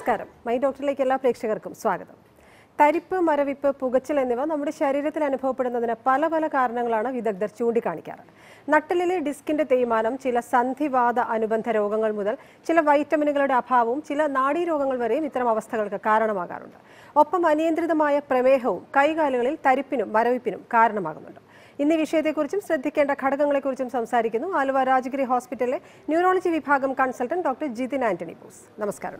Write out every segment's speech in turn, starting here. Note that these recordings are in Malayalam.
നമസ്കാരം മൈ ഡോക്ടറിലേക്ക് എല്ലാ പ്രേക്ഷകർക്കും സ്വാഗതം തരിപ്പ് മരവിപ്പ് പുകച്ചിൽ എന്നിവ നമ്മുടെ ശരീരത്തിൽ അനുഭവപ്പെടുന്നതിന് പല പല കാരണങ്ങളാണ് വിദഗ്ധർ ചൂണ്ടിക്കാണിക്കാറ് നട്ടലിലെ ഡിസ്കിന്റെ തേയ്മാനം ചില സന്ധിവാത അനുബന്ധ രോഗങ്ങൾ മുതൽ ചില വൈറ്റമിനുകളുടെ അഭാവവും ചില നാഡീരോഗങ്ങൾ വരെയും ഇത്തരം അവസ്ഥകൾക്ക് കാരണമാകാറുണ്ട് ഒപ്പം അനിയന്ത്രിതമായ പ്രമേഹവും കൈകാലുകളിൽ തരിപ്പിനും മരവിപ്പിനും കാരണമാകുന്നുണ്ട് ഇന്ന് ഈ വിഷയത്തെക്കുറിച്ചും ശ്രദ്ധിക്കേണ്ട ഘടകങ്ങളെക്കുറിച്ചും സംസാരിക്കുന്നു ആലുവ രാജഗിരി ഹോസ്പിറ്റലിലെ ന്യൂറോളജി വിഭാഗം കൺസൾട്ടന്റ് ഡോക്ടർ ജിതിൻ ആന്റണി ബോസ് നമസ്കാരം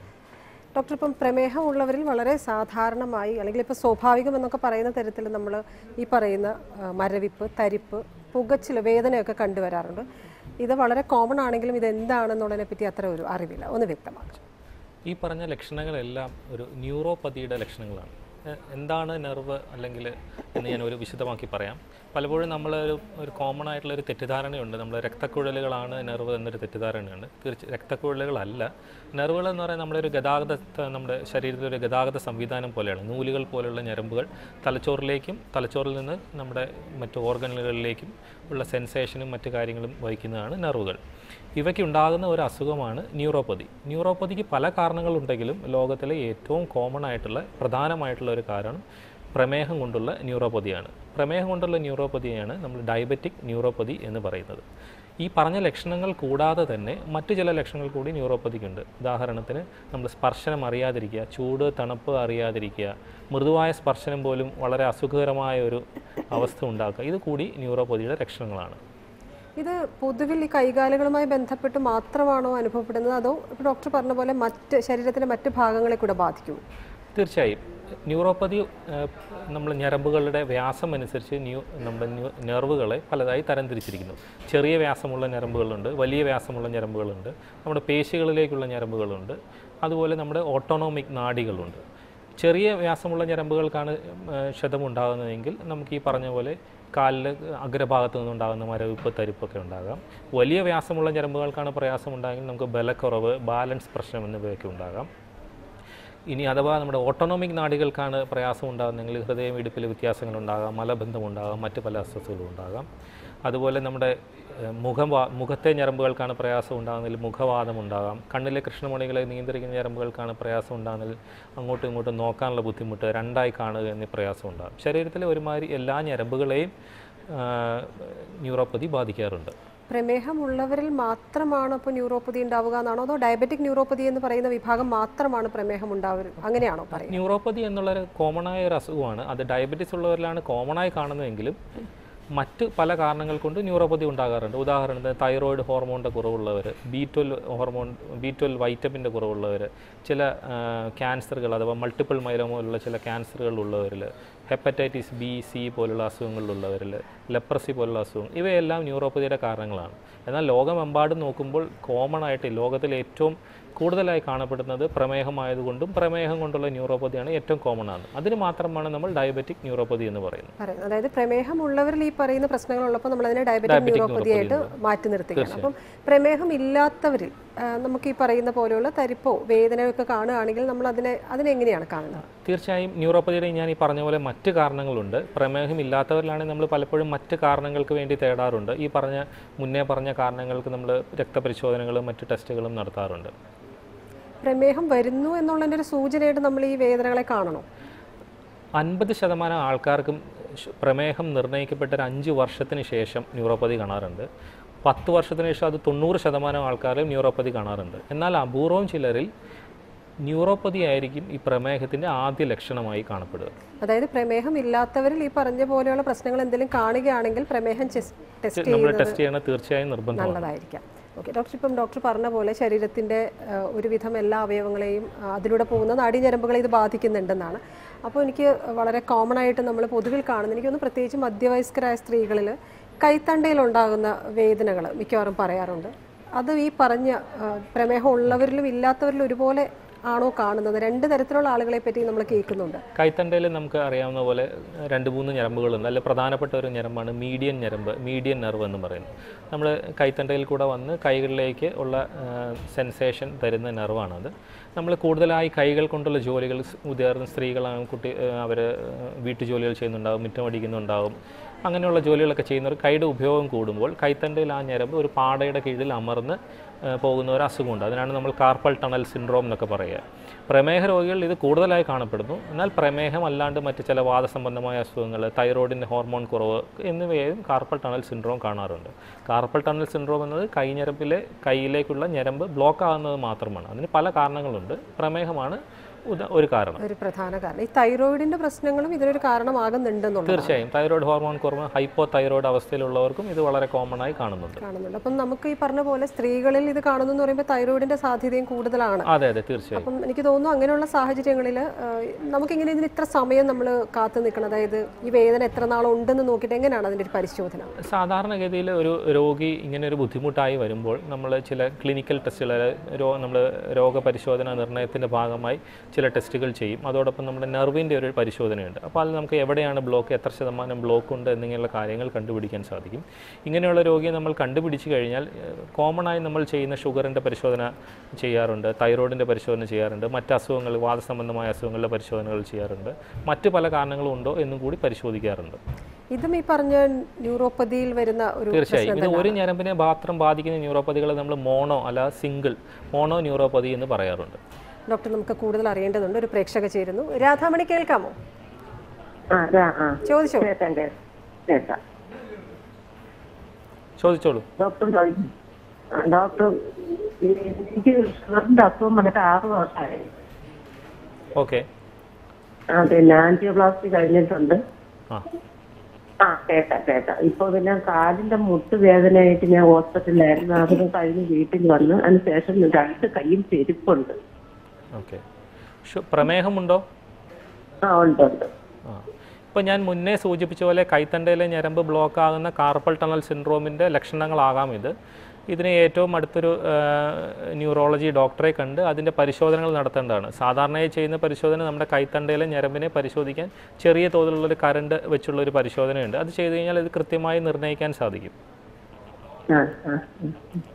ഡോക്ടർ ഇപ്പം പ്രമേഹം ഉള്ളവരിൽ വളരെ സാധാരണമായി അല്ലെങ്കിൽ ഇപ്പോൾ സ്വാഭാവികം എന്നൊക്കെ പറയുന്ന തരത്തിൽ നമ്മൾ ഈ പറയുന്ന ആ, മരവിപ്പ് തരിപ്പ് പുകച്ചിൽ വേദനയൊക്കെ കണ്ടുവരാറുണ്ട് ഇത് വളരെ കോമൺ ആണെങ്കിലും ഇത് എന്താണെന്നുള്ളതിനെ പറ്റി അത്ര ഒരു അറിവില്ല ഒന്ന് വ്യക്തമാക്കാം ഈ പറഞ്ഞ ലക്ഷണങ്ങളെല്ലാം ഒരു ന്യൂറോപ്പതിയുടെ ലക്ഷണങ്ങളാണ് എ- എന്താണ് നെർവ് അല്ലെങ്കിൽ എന്ന് ഞാൻ ഒരു വിശദമാക്കി പറയാം പലപ്പോഴും നമ്മൾ ഒരു ഒരു കോമൺ ആയിട്ടുള്ള ഒരു തെറ്റിദ്ധാരണയുണ്ട് നമ്മൾ രക്തക്കുഴലുകളാണ് നെർവ് എന്നൊരു തെറ്റിദ്ധാരണയുണ്ട് തീർച്ച രക്തക്കുഴലുകളല്ല നെർവുകൾ എന്ന് പറയുന്നത് നമ്മുടെ ഒരു ഗതാഗത നമ്മുടെ ശരീരത്തിലെ ഒരു ഗതാഗത സംവിധാനം പോലെയാണ് നൂലുകൾ പോലെയുള്ള ഞരമ്പുകൾ തലച്ചോറിലേക്കും തലച്ചോറിൽ നിന്ന് നമ്മുടെ മറ്റ് ഓർഗനുകളിലേക്കും ഉള്ള സെൻസേഷനും മറ്റു കാര്യങ്ങളും വഹിക്കുന്നതാണ് നെർവുകൾ ഇവയ്ക്ക് ഉണ്ടാകുന്ന ഒരു അസുഖമാണ് ന്യൂറോപ്പതി ന്യൂറോപ്പതിക്ക് പല കാരണങ്ങളുണ്ടെങ്കിലും ലോകത്തിലെ ഏറ്റവും കോമൺ ആയിട്ടുള്ള പ്രധാനമായിട്ടുള്ള ഒരു കാരണം പ്രമേഹം കൊണ്ടുള്ള ന്യൂറോപ്പതിയാണ് പ്രമേഹം കൊണ്ടുള്ള ന്യൂറോപ്പതിയാണ് നമ്മൾ ഡയബറ്റിക് ന്യൂറോപ്പതി എന്ന് പറയുന്നത് ഈ പറഞ്ഞ ലക്ഷണങ്ങൾ കൂടാതെ തന്നെ മറ്റു ചില ലക്ഷണങ്ങൾ കൂടി ന്യൂറോപ്പതിക്കുണ്ട് ഉദാഹരണത്തിന് നമ്മൾ സ്പർശനം അറിയാതിരിക്കുക ചൂട് തണുപ്പ് അറിയാതിരിക്കുക മൃദുവായ സ്പർശനം പോലും വളരെ അസുഖകരമായ ഒരു അവസ്ഥ ഉണ്ടാക്കുക ഇത് കൂടി ന്യൂറോപ്പതിയുടെ ലക്ഷണങ്ങളാണ് ഇത് പൊതുവിൽ ഈ കൈകാലുകളുമായി ബന്ധപ്പെട്ട് മാത്രമാണോ അനുഭവപ്പെടുന്നത് അതോ ഇപ്പോൾ ഡോക്ടർ പറഞ്ഞ പോലെ മറ്റ് ശരീരത്തിലെ മറ്റ് ഭാഗങ്ങളെ കൂടെ ബാധിക്കും തീർച്ചയായും ന്യൂറോപ്പതി നമ്മൾ ഞരമ്പുകളുടെ വ്യാസം അനുസരിച്ച് ന്യൂ നമ്മുടെ ന്യൂ നെർവുകളെ പലതായി തരംതിരിച്ചിരിക്കുന്നു ചെറിയ വ്യാസമുള്ള ഞരമ്പുകളുണ്ട് വലിയ വ്യാസമുള്ള ഞരമ്പുകളുണ്ട് നമ്മുടെ പേശികളിലേക്കുള്ള ഞരമ്പുകളുണ്ട് അതുപോലെ നമ്മുടെ ഓട്ടോണോമിക് നാഡികളുണ്ട് ചെറിയ വ്യാസമുള്ള ഞരമ്പുകൾക്കാണ് ഏഹ്, ക്ഷതമുണ്ടാകുന്നതെങ്കിൽ നമുക്ക് ഈ പറഞ്ഞ പോലെ കാലിൽ അഗ്രഭാഗത്തു നിന്നുണ്ടാകുന്ന മരവിപ്പ് തരിപ്പൊക്കെ ഉണ്ടാകാം വലിയ വ്യാസമുള്ള ഞരമ്പുകൾക്കാണ് പ്രയാസമുണ്ടായെങ്കിൽ നമുക്ക് ബലക്കുറവ് ബാലൻസ് പ്രശ്നം എന്നിവയൊക്കെ ഉണ്ടാകാം ഇനി അഥവാ നമ്മുടെ ഓട്ടോണോമിക് നാഡികൾക്കാണ് പ്രയാസം ഉണ്ടാകുന്നതെങ്കിൽ ഹൃദയം ഇടുപ്പിൽ വ്യത്യാസങ്ങൾ ഉണ്ടാകാം മലബന്ധം ഉണ്ടാകാം മറ്റ് പല അസ്വസ്ഥതകളും ഉണ്ടാകാം അതുപോലെ നമ്മുടെ ഏഹ്, മുഖവാ മുഖത്തെ ഞരമ്പുകൾക്കാണ് പ്രയാസം ഉണ്ടാകുന്നതിൽ മുഖവാദം ഉണ്ടാകാം കണ്ണിലെ കൃഷ്ണമണികളെ നിയന്ത്രിക്കുന്ന ഞരമ്പുകൾക്കാണ് പ്രയാസം ഉണ്ടാകുന്നതിൽ അങ്ങോട്ടും ഇങ്ങോട്ടും നോക്കാനുള്ള ബുദ്ധിമുട്ട് രണ്ടായി കാണുക എന്നീ പ്രയാസം ഉണ്ടാകും ശരീരത്തിലെ ഒരുമാതിരി എല്ലാ ഞരമ്പുകളെയും ആഹ്, ന്യൂറോപ്പതി ബാധിക്കാറുണ്ട് പ്രമേഹമുള്ളവരിൽ മാത്രമാണ് അപ്പോൾ ന്യൂറോപ്പതി ഉണ്ടാവുക എന്നാണോ അതോ ഡയബറ്റിക് ന്യൂറോപ്പതി എന്ന് പറയുന്ന വിഭാഗം മാത്രമാണ് പ്രമേഹം ഉണ്ടാവുക അങ്ങനെയാണോ പറയുന്നത് ന്യൂറോപ്പതി എന്നുള്ളൊരു കോമൺ ആയ ഒരു അസുഖമാണ് അത് ഡയബറ്റീസ് ഉള്ളവരിലാണ് കോമൺ ആയി കാണുന്നതെങ്കിലും മറ്റ് പല കാരണങ്ങൾ കൊണ്ട് ന്യൂറോപ്പതി ഉണ്ടാകാറുണ്ട് ഉദാഹരണത്തിന് തൈറോയിഡ് ഹോർമോണിൻ്റെ കുറവുള്ളവർ B twelve hormone B twelve വൈറ്റമിൻ്റെ കുറവുള്ളവർ ചില ക്യാൻസറുകൾ അഥവാ മൾട്ടിപ്പിൾ മൈലോമ പോലുള്ള ചില ക്യാൻസറുകൾ ഉള്ളവരിൽ ഹെപ്പറ്റൈറ്റിസ് ബി സി പോലുള്ള അസുഖങ്ങളിലുള്ളവരിൽ ലെപ്രസി പോലുള്ള അസുഖങ്ങൾ ഇവയെല്ലാം ന്യൂറോപ്പതിയുടെ കാരണങ്ങളാണ് എന്നാൽ ലോകമെമ്പാടും നോക്കുമ്പോൾ കോമൺ ആയിട്ട് ലോകത്തിൽ ഏറ്റവും കൂടുതലായി കാണപ്പെടുന്നത് പ്രമേഹമായതുകൊണ്ടും പ്രമേഹം കൊണ്ടുള്ള ന്യൂറോപ്പതിയാണ് ഏറ്റവും കോമൺ ആണ് അതിന് മാത്രമാണ് നമ്മൾ ഡയബറ്റിക് ന്യൂറോപ്പതി എന്ന് പറയുന്നത് പറയുന്നത് അതായത് പ്രമേഹമുള്ളവരിൽ ഈ പറയുന്ന പ്രശ്നങ്ങളുള്ളപ്പോൾ നമ്മൾ അതിനെ ഡയബറ്റിക് ന്യൂറോപ്പതി ആയിട്ട് മാറ്റി നിർത്തുകയാണ് അപ്പം പ്രമേഹം ഇല്ലാത്തവരിൽ ആ, നമുക്ക് ഈ പറയുന്ന പോലെയുള്ള തരിപ്പോ വേദനയൊക്കെ കാണുകയാണെങ്കിൽ നമ്മൾ അതിനെ അതിനെങ്ങനെയാണ് കാണുന്നത് തീർച്ചയായും ന്യൂറോപ്പതിയുടെ ഞാൻ ഈ പറഞ്ഞ പോലെ മറ്റ് കാരണങ്ങളുണ്ട് പ്രമേഹം ഇല്ലാത്തവരിലാണെങ്കിൽ നമ്മൾ പലപ്പോഴും മറ്റ് കാരണങ്ങൾക്ക് വേണ്ടി തേടാറുണ്ട് ഈ പറഞ്ഞ മുന്നേ പറഞ്ഞ കാരണങ്ങൾക്ക് നമ്മൾ രക്തപരിശോധനകളും മറ്റ് ടെസ്റ്റുകളും നടത്താറുണ്ട് പ്രമേഹം വരുന്നു എന്നുള്ളതിൻ്റെ ഒരു സൂചനയായിട്ട് നമ്മൾ ഈ വേദനകളെ കാണണോ അൻപത് ശതമാനം ആൾക്കാർക്കും ശ്- പ്രമേഹം നിർണ്ണയിക്കപ്പെട്ട ഒരു അഞ്ച് വർഷത്തിന് ശേഷം ന്യൂറോപ്പതി കാണാറുണ്ട് പത്ത് വർഷത്തിന് ശേഷം അത് തൊണ്ണൂറ് ശതമാനം ആൾക്കാരും ന്യൂറോപ്പതി കാണാറുണ്ട് എന്നാൽ അപൂർവം ചിലരിൽ ന്യൂറോപ്പതി ആയിരിക്കും ഈ പ്രമേഹത്തിൻ്റെ ആദ്യ ലക്ഷണമായി കാണപ്പെടുക അതായത് പ്രമേഹം ഇല്ലാത്തവരിൽ ഈ പറഞ്ഞ പോലെയുള്ള പ്രശ്നങ്ങൾ എന്തെങ്കിലും കാണുകയാണെങ്കിൽ പ്രമേഹം ടെസ്റ്റ് നമ്മൾ ടെസ്റ്റ് ചെയ്യണത് തീർച്ചയായും നിർബന്ധമാണ് നല്ലതായിരിക്കാം ഓക്കെ ഡോക്ടർ ഇപ്പം ഡോക്ടർ പറഞ്ഞ പോലെ ശരീരത്തിൻ്റെ ആ, ഒരുവിധം എല്ലാ അവയവങ്ങളെയും ആ, അതിലൂടെ പോകുന്ന നാഡീഞരമ്പുകളെ ഇത് ബാധിക്കുന്നുണ്ടെന്നാണ് അപ്പോൾ എനിക്ക് വളരെ കോമൺ ആയിട്ട് നമ്മൾ പൊതുവിൽ കാണുന്നത് എനിക്കൊന്ന് പ്രത്യേകിച്ച് മധ്യവയസ്കരായ സ്ത്രീകളിൽ കൈത്തണ്ടയിൽ ഉണ്ടാകുന്ന വേദനകൾ മിക്കവാറും പറയാറുണ്ട് അത് ഈ പറഞ്ഞ ആ, പ്രമേഹം ഉള്ളവരിലും ഇല്ലാത്തവരിലും ഒരുപോലെ ആണോ കാണുന്നത് രണ്ട് തരത്തിലുള്ള ആളുകളെ പറ്റി നമ്മൾ കേൾക്കുന്നുണ്ട് കൈത്തണ്ടയിൽ നമുക്ക് അറിയാവുന്ന പോലെ രണ്ട് മൂന്ന് ഞരമ്പുകളുണ്ട് അതിൽ പ്രധാനപ്പെട്ട ഒരു ഞരമ്പാണ് മീഡിയൻ ഞരമ്പ് മീഡിയൻ നെർവ് എന്ന് പറയുന്നത് നമ്മൾ കൈത്തണ്ടയിൽ കൂടെ വന്ന് കൈകളിലേക്ക് ഉള്ള സെൻസേഷൻ തരുന്ന നെർവാണത് നമ്മൾ കൂടുതലായി കൈകൾ കൊണ്ടുള്ള ജോലികൾ സ് മുതിർന്ന സ്ത്രീകളാണ് കുട്ടി അവർ വീട്ടു ജോലികൾ ചെയ്യുന്നുണ്ടാവും മുറ്റം അടിക്കുന്നുണ്ടാവും അങ്ങനെയുള്ള ജോലികളൊക്കെ ചെയ്യുന്നവർ കൈയുടെ ഉപയോഗം കൂടുമ്പോൾ കൈത്തണ്ടയിൽ ആ ഞരമ്പ് ഒരു പാടയുടെ കീഴിൽ അമർന്ന് ഏഹ്, പോകുന്ന ഒരു അസുഖമുണ്ട് അതിനാണ് നമ്മൾ കാർപ്പൽ ടണൽ സിൻഡ്രോം എന്നൊക്കെ പറയുക പ്രമേഹ രോഗികളിൽ ഇത് കൂടുതലായി കാണപ്പെടുന്നു എന്നാൽ പ്രമേഹം അല്ലാണ്ട് മറ്റ് ചില വാദസംബന്ധമായ അസുഖങ്ങൾ തൈറോയിഡിൻ്റെ ഹോർമോൺ കുറവ് എന്നിവയും കാർപ്പൽ ടണൽ സിൻഡ്രോം കാണാറുണ്ട് കാർപ്പൽ ടണൽ സിൻഡ്രോം എന്നത് കൈഞ്ഞരമ്പിലെ കൈയിലേക്കുള്ള ഞരമ്പ് ബ്ലോക്ക് ആകുന്നത് മാത്രമാണ് അതിന് പല കാരണങ്ങളുണ്ട് പ്രമേഹമാണ് ഉദ- ഒരു കാരണം ഒരു പ്രധാന കാരണം ഈ തൈറോയിഡിന്റെ പ്രശ്നങ്ങളും ഇതിനൊരു കാരണമാകുന്നുണ്ടെന്നുള്ളത് തീർച്ചയായും തൈറോയ്ഡ് ഹോർമോൺ കുറവ് ഹൈപ്പോ തൈറോയ്ഡ് അവസ്ഥയിലുള്ളവർക്കും ഇത് വളരെ കോമൺ ആയി കാണുന്നുണ്ട് കാണുന്നുണ്ട് അപ്പം നമുക്ക് ഈ പറഞ്ഞ പോലെ സ്ത്രീകളിൽ ഇത് കാണുന്നു എന്ന് പറയുമ്പോൾ തൈറോയിഡിന്റെ സാധ്യതയും കൂടുതലാണ് അതെ അതെ തീർച്ചയായും അപ്പം എനിക്ക് തോന്നുന്നു അങ്ങനെയുള്ള സാഹചര്യങ്ങളിൽ നമുക്കിങ്ങനെ ഇതിന് ഇത്ര സമയം നമ്മൾ കാത്തു നിൽക്കണം അതായത് ഈ വേദന എത്ര നാളുണ്ടെന്ന് നോക്കിയിട്ട് എങ്ങനെയാണ് അതിൻ്റെ ഒരു പരിശോധന സാധാരണഗതിയിൽ ഒരു രോഗി ഇങ്ങനെ ഒരു ബുദ്ധിമുട്ടായി വരുമ്പോൾ നമ്മൾ ചില ക്ലിനിക്കൽ ടെസ്റ്റുകൾ രോ നമ്മൾ രോഗപരിശോധന നിർണ്ണയത്തിൻ്റെ ഭാഗമായി ചില ടെസ്റ്റുകൾ ചെയ്യും അതോടൊപ്പം നമ്മുടെ നെർവിൻ്റെ ഒരു പരിശോധനയുണ്ട് അപ്പോൾ അത് നമുക്ക് എവിടെയാണ് ബ്ലോക്ക് എത്ര ശതമാനം ബ്ലോക്ക് ഉണ്ട് എന്നിങ്ങനെയുള്ള കാര്യങ്ങൾ കണ്ടുപിടിക്കാൻ സാധിക്കും ഇങ്ങനെയുള്ള രോഗിയെ നമ്മൾ കണ്ടുപിടിച്ച് കഴിഞ്ഞാൽ കോമൺ ആയി നമ്മൾ ചെയ്യുന്ന ഷുഗറിൻ്റെ പരിശോധന ചെയ്യാറുണ്ട് തൈറോയിഡിൻ്റെ പരിശോധന ചെയ്യാറുണ്ട് മറ്റ് അസുഖങ്ങൾ വാദസംബന്ധമായ അസുഖങ്ങളുടെ പരിശോധനകൾ ചെയ്യാറുണ്ട് മറ്റ് പല കാരണങ്ങളും ഉണ്ടോ എന്നും കൂടി പരിശോധിക്കാറുണ്ട് ഇതും ഈ പറഞ്ഞ ന്യൂറോപ്പതിയിൽ വരുന്ന ഒരു തീർച്ചയായും ഇത് ഒരു ഞരമ്പിനെ മാത്രം ബാധിക്കുന്ന ന്യൂറോപ്പതികളെ നമ്മൾ മോണോ അല്ല സിംഗിൾ മോണോ ന്യൂറോപ്പതി എന്ന് പറയാറുണ്ട് ഡോക്ടർ നമുക്ക് കൂടുതൽ അറിയേണ്ടതുണ്ട് ഒരു പ്രേക്ഷക ചേരുന്നു രാധാമണി കേൾക്കാമോ ആ അതാ ആ ചോദിച്ചോ കേൾക്കാം കേൾക്കാം കേൾക്കാം ചോദിച്ചോളൂ ഡോക്ടർ ചോദിക്കും ആ, ഡോക്ടർ ഈ എനിക്ക് ഷുഗറിന്റെ അസുഖം വന്നിട്ട് ആറ് വർഷമായി ഓക്കെ ആ പിന്നെ ആൻറ്റിയോപ്ലാസ്റ്റി കഴിഞ്ഞിട്ടുണ്ട് ആ ആ കേൾക്കാം കേൾക്കാം ഇപ്പൊ പിന്നെ കാലിന്റെ മുട്ട് വേദനയായിട്ട് ഞാൻ ഹോസ്പിറ്റലിലായിരുന്നു അതിന് കഴിഞ്ഞ് വീട്ടിൽ വന്ന് അതിനുശേഷം രണ്ട് കൈയും ചെരുപ്പുണ്ട് ഓക്കെ പ്രമേഹമുണ്ടോ ആ ഉണ്ട് ഉണ്ട് ആ ഇപ്പോൾ ഞാൻ മുന്നേ സൂചിപ്പിച്ച പോലെ കൈത്തണ്ടയിലെ ഞരമ്പ് ബ്ലോക്ക് ആകുന്ന കാർപ്പൽ ടണൽ സിൻഡ്രോമിൻ്റെ ലക്ഷണങ്ങളാകാം ഇത് ഇതിന് ഏറ്റവും അടുത്തൊരു ആ, ന്യൂറോളജി ഡോക്ടറെ കണ്ട് അതിൻ്റെ പരിശോധനകൾ നടത്തേണ്ടതാണ് സാധാരണയായി ചെയ്യുന്ന പരിശോധന നമ്മുടെ കൈത്തണ്ടയിലെ ഞരമ്പിനെ പരിശോധിക്കാൻ ചെറിയ തോതിലുള്ളൊരു കറണ്ട് വെച്ചുള്ള ഒരു പരിശോധനയുണ്ട് അത് ചെയ്ത് കഴിഞ്ഞാൽ ഇത് കൃത്യമായി നിർണ്ണയിക്കാൻ സാധിക്കും ആ ആ ഉം.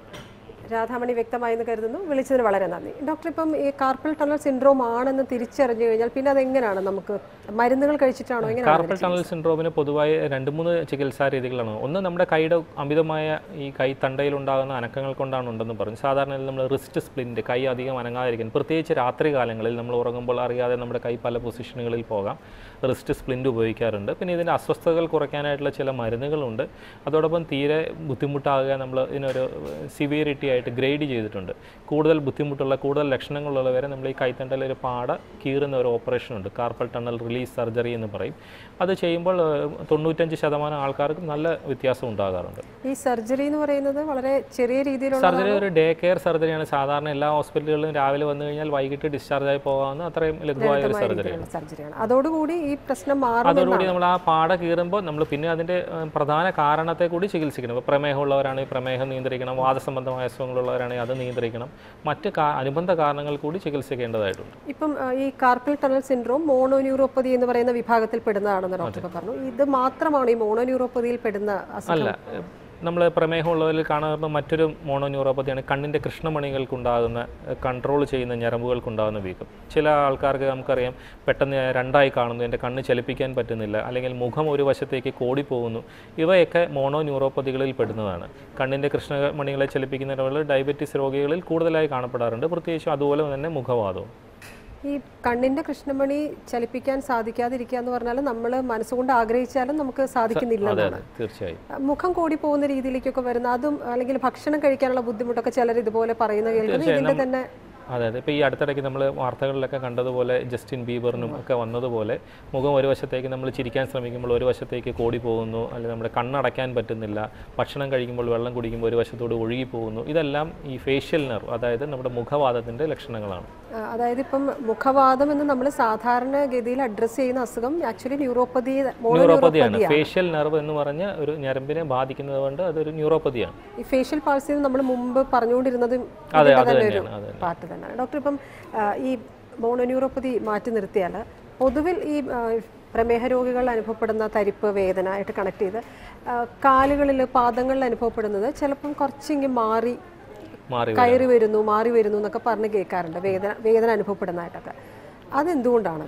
രാധാമണി വ്യക്തമായി എന്ന് കരുതുന്നു വിളിച്ചതിന് വളരെ നന്ദി ഡോക്ടർ ഇപ്പം ഈ കാർപ്പൽ ടണൽ സിൻഡ്രോം ആണെന്ന് തിരിച്ചറിഞ്ഞു കഴിഞ്ഞാൽ പിന്നെ അതെങ്ങനെയാണ് നമുക്ക് മരുന്നുകൾ കഴിച്ചിട്ടാണോ എങ്ങനെയാണ് കാർപ്പൽ ടണൽ സിൻഡ്രോമിന് പൊതുവായി രണ്ട് മൂന്ന് ചികിത്സാ രീതികളാണ് ഒന്ന് നമ്മുടെ കൈയുടെ അമിതമായ ഈ കൈ തണ്ടയിൽ ഉണ്ടാകുന്ന അനക്കങ്ങൾ കൊണ്ടാണ് ഉണ്ടെന്ന് പറഞ്ഞു സാധാരണ നമ്മൾ റിസ്റ്റ് സ്പ്ലിൻറ്റ് കൈ അധികം അനങ്ങാതിരിക്കും പ്രത്യേകിച്ച് രാത്രി കാലങ്ങളിൽ നമ്മൾ ഉറങ്ങുമ്പോൾ അറിയാതെ നമ്മുടെ കൈ പല പൊസിഷനുകളിൽ പോകാം റിസ്റ്റ് സ്പ്ലിൻറ്റ് ഉപയോഗിക്കാറുണ്ട് പിന്നെ ഇതിൻ്റെ അസ്വസ്ഥതകൾ കുറയ്ക്കാനായിട്ടുള്ള ചില മരുന്നുകളുണ്ട് അതോടൊപ്പം തീരെ ബുദ്ധിമുട്ടാകുക നമ്മൾ ഇതിനൊരു സിവിയറിറ്റി ആയിട്ട് ഗ്രേഡ് ചെയ്തിട്ടുണ്ട് കൂടുതൽ ബുദ്ധിമുട്ടുള്ള കൂടുതൽ ലക്ഷണങ്ങളുള്ളവരെ നമ്മൾ ഈ കൈത്തണ്ടയിൽ ഒരു പാട കീറുന്ന ഒരു ഓപ്പറേഷൻ ഉണ്ട് കാർപ്പൽ ടണൽ റിലീസ് സർജറി എന്ന് പറയും അത് ചെയ്യുമ്പോൾ ഏഹ്, തൊണ്ണൂറ്റഞ്ച് ശതമാനം ആൾക്കാർക്കും നല്ല വ്യത്യാസം ഉണ്ടാകാറുണ്ട് ഈ സർജറി എന്ന് പറയുന്നത് വളരെ ചെറിയ രീതിയിലുള്ള സർജറി ഒരു ഡേ കെയർ സർജറിയാണ് സാധാരണ എല്ലാ ഹോസ്പിറ്റലുകളിലും രാവിലെ വന്നു കഴിഞ്ഞാൽ വൈകിട്ട് ഡിസ്ചാർജ് ആയി പോകാവുന്ന അത്രയും ലഘുവായ ഒരു സർജറിയാണ് സർജറിയാണ് അതോടുകൂടി ഈ പ്രശ്നം മാറും അതോടുകൂടി നമ്മൾ ആ പാട കീറുമ്പോൾ നമ്മൾ പിന്നെ അതിൻ്റെ ഏഹ്, പ്രധാന കാരണത്തെ കൂടി ചികിത്സിക്കണം ഇപ്പോൾ പ്രമേഹമുള്ളവരാണെങ്കിൽ പ്രമേഹം നിയന്ത്രിക്കണം വാദസംബന്ധമായ അസുഖങ്ങളുള്ളവരാണെങ്കിൽ അത് നിയന്ത്രിക്കണം മറ്റ് കാ- അനുബന്ധ കാരണങ്ങൾ കൂടി ചികിത്സിക്കേണ്ടതായിട്ടുണ്ട് ഇപ്പം ആ, ഈ കാർപ്പൽ ടണൽ സിൻഡ്രോം മോണോന്യൂറോപ്പതി എന്ന് പറയുന്ന വിഭാഗത്തിൽ പെടുന്നതാണെന്ന് ഡോക്ടർ ഇപ്പോൾ പറഞ്ഞു ഇത് മാത്രമാണ് ഈ മോണോന്യൂറോപ്പതിയിൽ പെടുന്ന അസുഖം അല്ല നമ്മൾ പ്രമേഹമുള്ളവരിൽ കാണുന്ന മറ്റൊരു മോണോന്യൂറോപ്പതിയാണ് കണ്ണിൻ്റെ കൃഷ്ണമണികൾക്കുണ്ടാകുന്ന കൺട്രോൾ ചെയ്യുന്ന ഞരമ്പുകൾക്കുണ്ടാകുന്ന വീക്കം ചില ആൾക്കാർക്ക് നമുക്കറിയാം പെട്ടെന്ന് രണ്ടായി കാണുന്നു എൻ്റെ കണ്ണ് ചലിപ്പിക്കാൻ പറ്റുന്നില്ല അല്ലെങ്കിൽ മുഖം ഒരു വശത്തേക്ക് കോടിപ്പോകുന്നു ഇവയൊക്കെ മോണോന്യൂറോപ്പതികളിൽ പെടുന്നതാണ് കണ്ണിൻ്റെ കൃഷ്ണമണികളെ ചലിപ്പിക്കുന്നവർ ഡയബറ്റീസ് രോഗികളിൽ കൂടുതലായി കാണപ്പെടാറുണ്ട് പ്രത്യേകിച്ചും അതുപോലെ തന്നെ മുഖവാദവും ഈ കണ്ണിന്റെ കൃഷ്ണമണി ചലിപ്പിക്കാൻ സാധിക്കാതിരിക്കുക എന്ന് പറഞ്ഞാൽ നമ്മൾ മനസ്സുകൊണ്ട് ആഗ്രഹിച്ചാലും നമുക്ക് സാധിക്കുന്നില്ല അതെ എന്നാണ് അതെ തീർച്ചയായും മുഖം കൂടി പോകുന്ന രീതിയിലേക്കൊക്കെ വരുന്ന അതും അല്ലെങ്കിൽ ഭക്ഷണം കഴിക്കാനുള്ള ബുദ്ധിമുട്ടൊക്കെ ചിലർ ഇതുപോലെ പറയുന്ന കേൾക്കുന്നത് ഇതിന്റെ തന്നെ അതെ അതെ ഇപ്പോൾ ഈ അടുത്തിടയ്ക്ക് നമ്മൾ വാർത്തകളിലൊക്കെ കണ്ടതുപോലെ ജസ്റ്റിൻ ബീബറിനും ഒക്കെ വന്നതുപോലെ മുഖം ഒരു വശത്തേക്ക് നമ്മൾ ചിരിക്കാൻ ശ്രമിക്കുമ്പോൾ ഒരു വശത്തേക്ക് കോടി പോകുന്നു അല്ലെങ്കിൽ നമ്മുടെ കണ്ണടയ്ക്കാൻ പറ്റുന്നില്ല ഭക്ഷണം കഴിക്കുമ്പോൾ വെള്ളം കുടിക്കുമ്പോൾ ഒരു വശത്തോട് ഒഴുകി പോകുന്നു ഇതെല്ലാം ഈ ഫേഷ്യൽ നെർവ് അതായത് നമ്മുടെ മുഖവാദത്തിൻ്റെ ലക്ഷണങ്ങളാണ് ആ, അതായത് ഇപ്പം മുഖവാദം എന്ന് നമ്മൾ സാധാരണ ഗതിയിൽ അഡ്രസ്സ് ചെയ്യുന്ന അസുഖം ആക്ച്വലി ന്യൂറോപ്പതി ന്യൂറോപ്പതിയാണ് ഫേഷ്യൽ നെർവ് എന്ന് പറഞ്ഞ ഒരു ഞരമ്പിനെ ബാധിക്കുന്നത് കൊണ്ട് അതൊരു ന്യൂറോപ്പതിയാണ് ഈ ഫേഷ്യൽ പാൾസി നമ്മൾ മുമ്പ് പറഞ്ഞുകൊണ്ടിരുന്നതും അതെ ഇതിന്റെ അത് തന്നെ ഒരു തന്നെയാണ് അത് പാർട്ട് തന്നെയാണ് ഡോക്ടർ ഇപ്പം ആ, ഈ മോണോന്യൂറോപ്പതി മാറ്റി നിർത്തിയാൽ പൊതുവിൽ ഈ ആ, പ്രമേഹ രോഗികളിൽ അനുഭവപ്പെടുന്ന തരിപ്പ് വേദന ആയിട്ട് കണക്ട് ചെയ്ത് ആ, കാലുകളിൽ പാദങ്ങളിൽ അനുഭവപ്പെടുന്നത് ചിലപ്പം കുറച്ചിങ്ങി മാറി മാറി കയറി വരുന്നു മാറി വരുന്നു എന്നൊക്കെ പറഞ്ഞ് കേൾക്കാറുണ്ട് വേദന വേദന അനുഭവപ്പെടുന്നതായിട്ടൊക്കെ അതെന്തുകൊണ്ടാണത്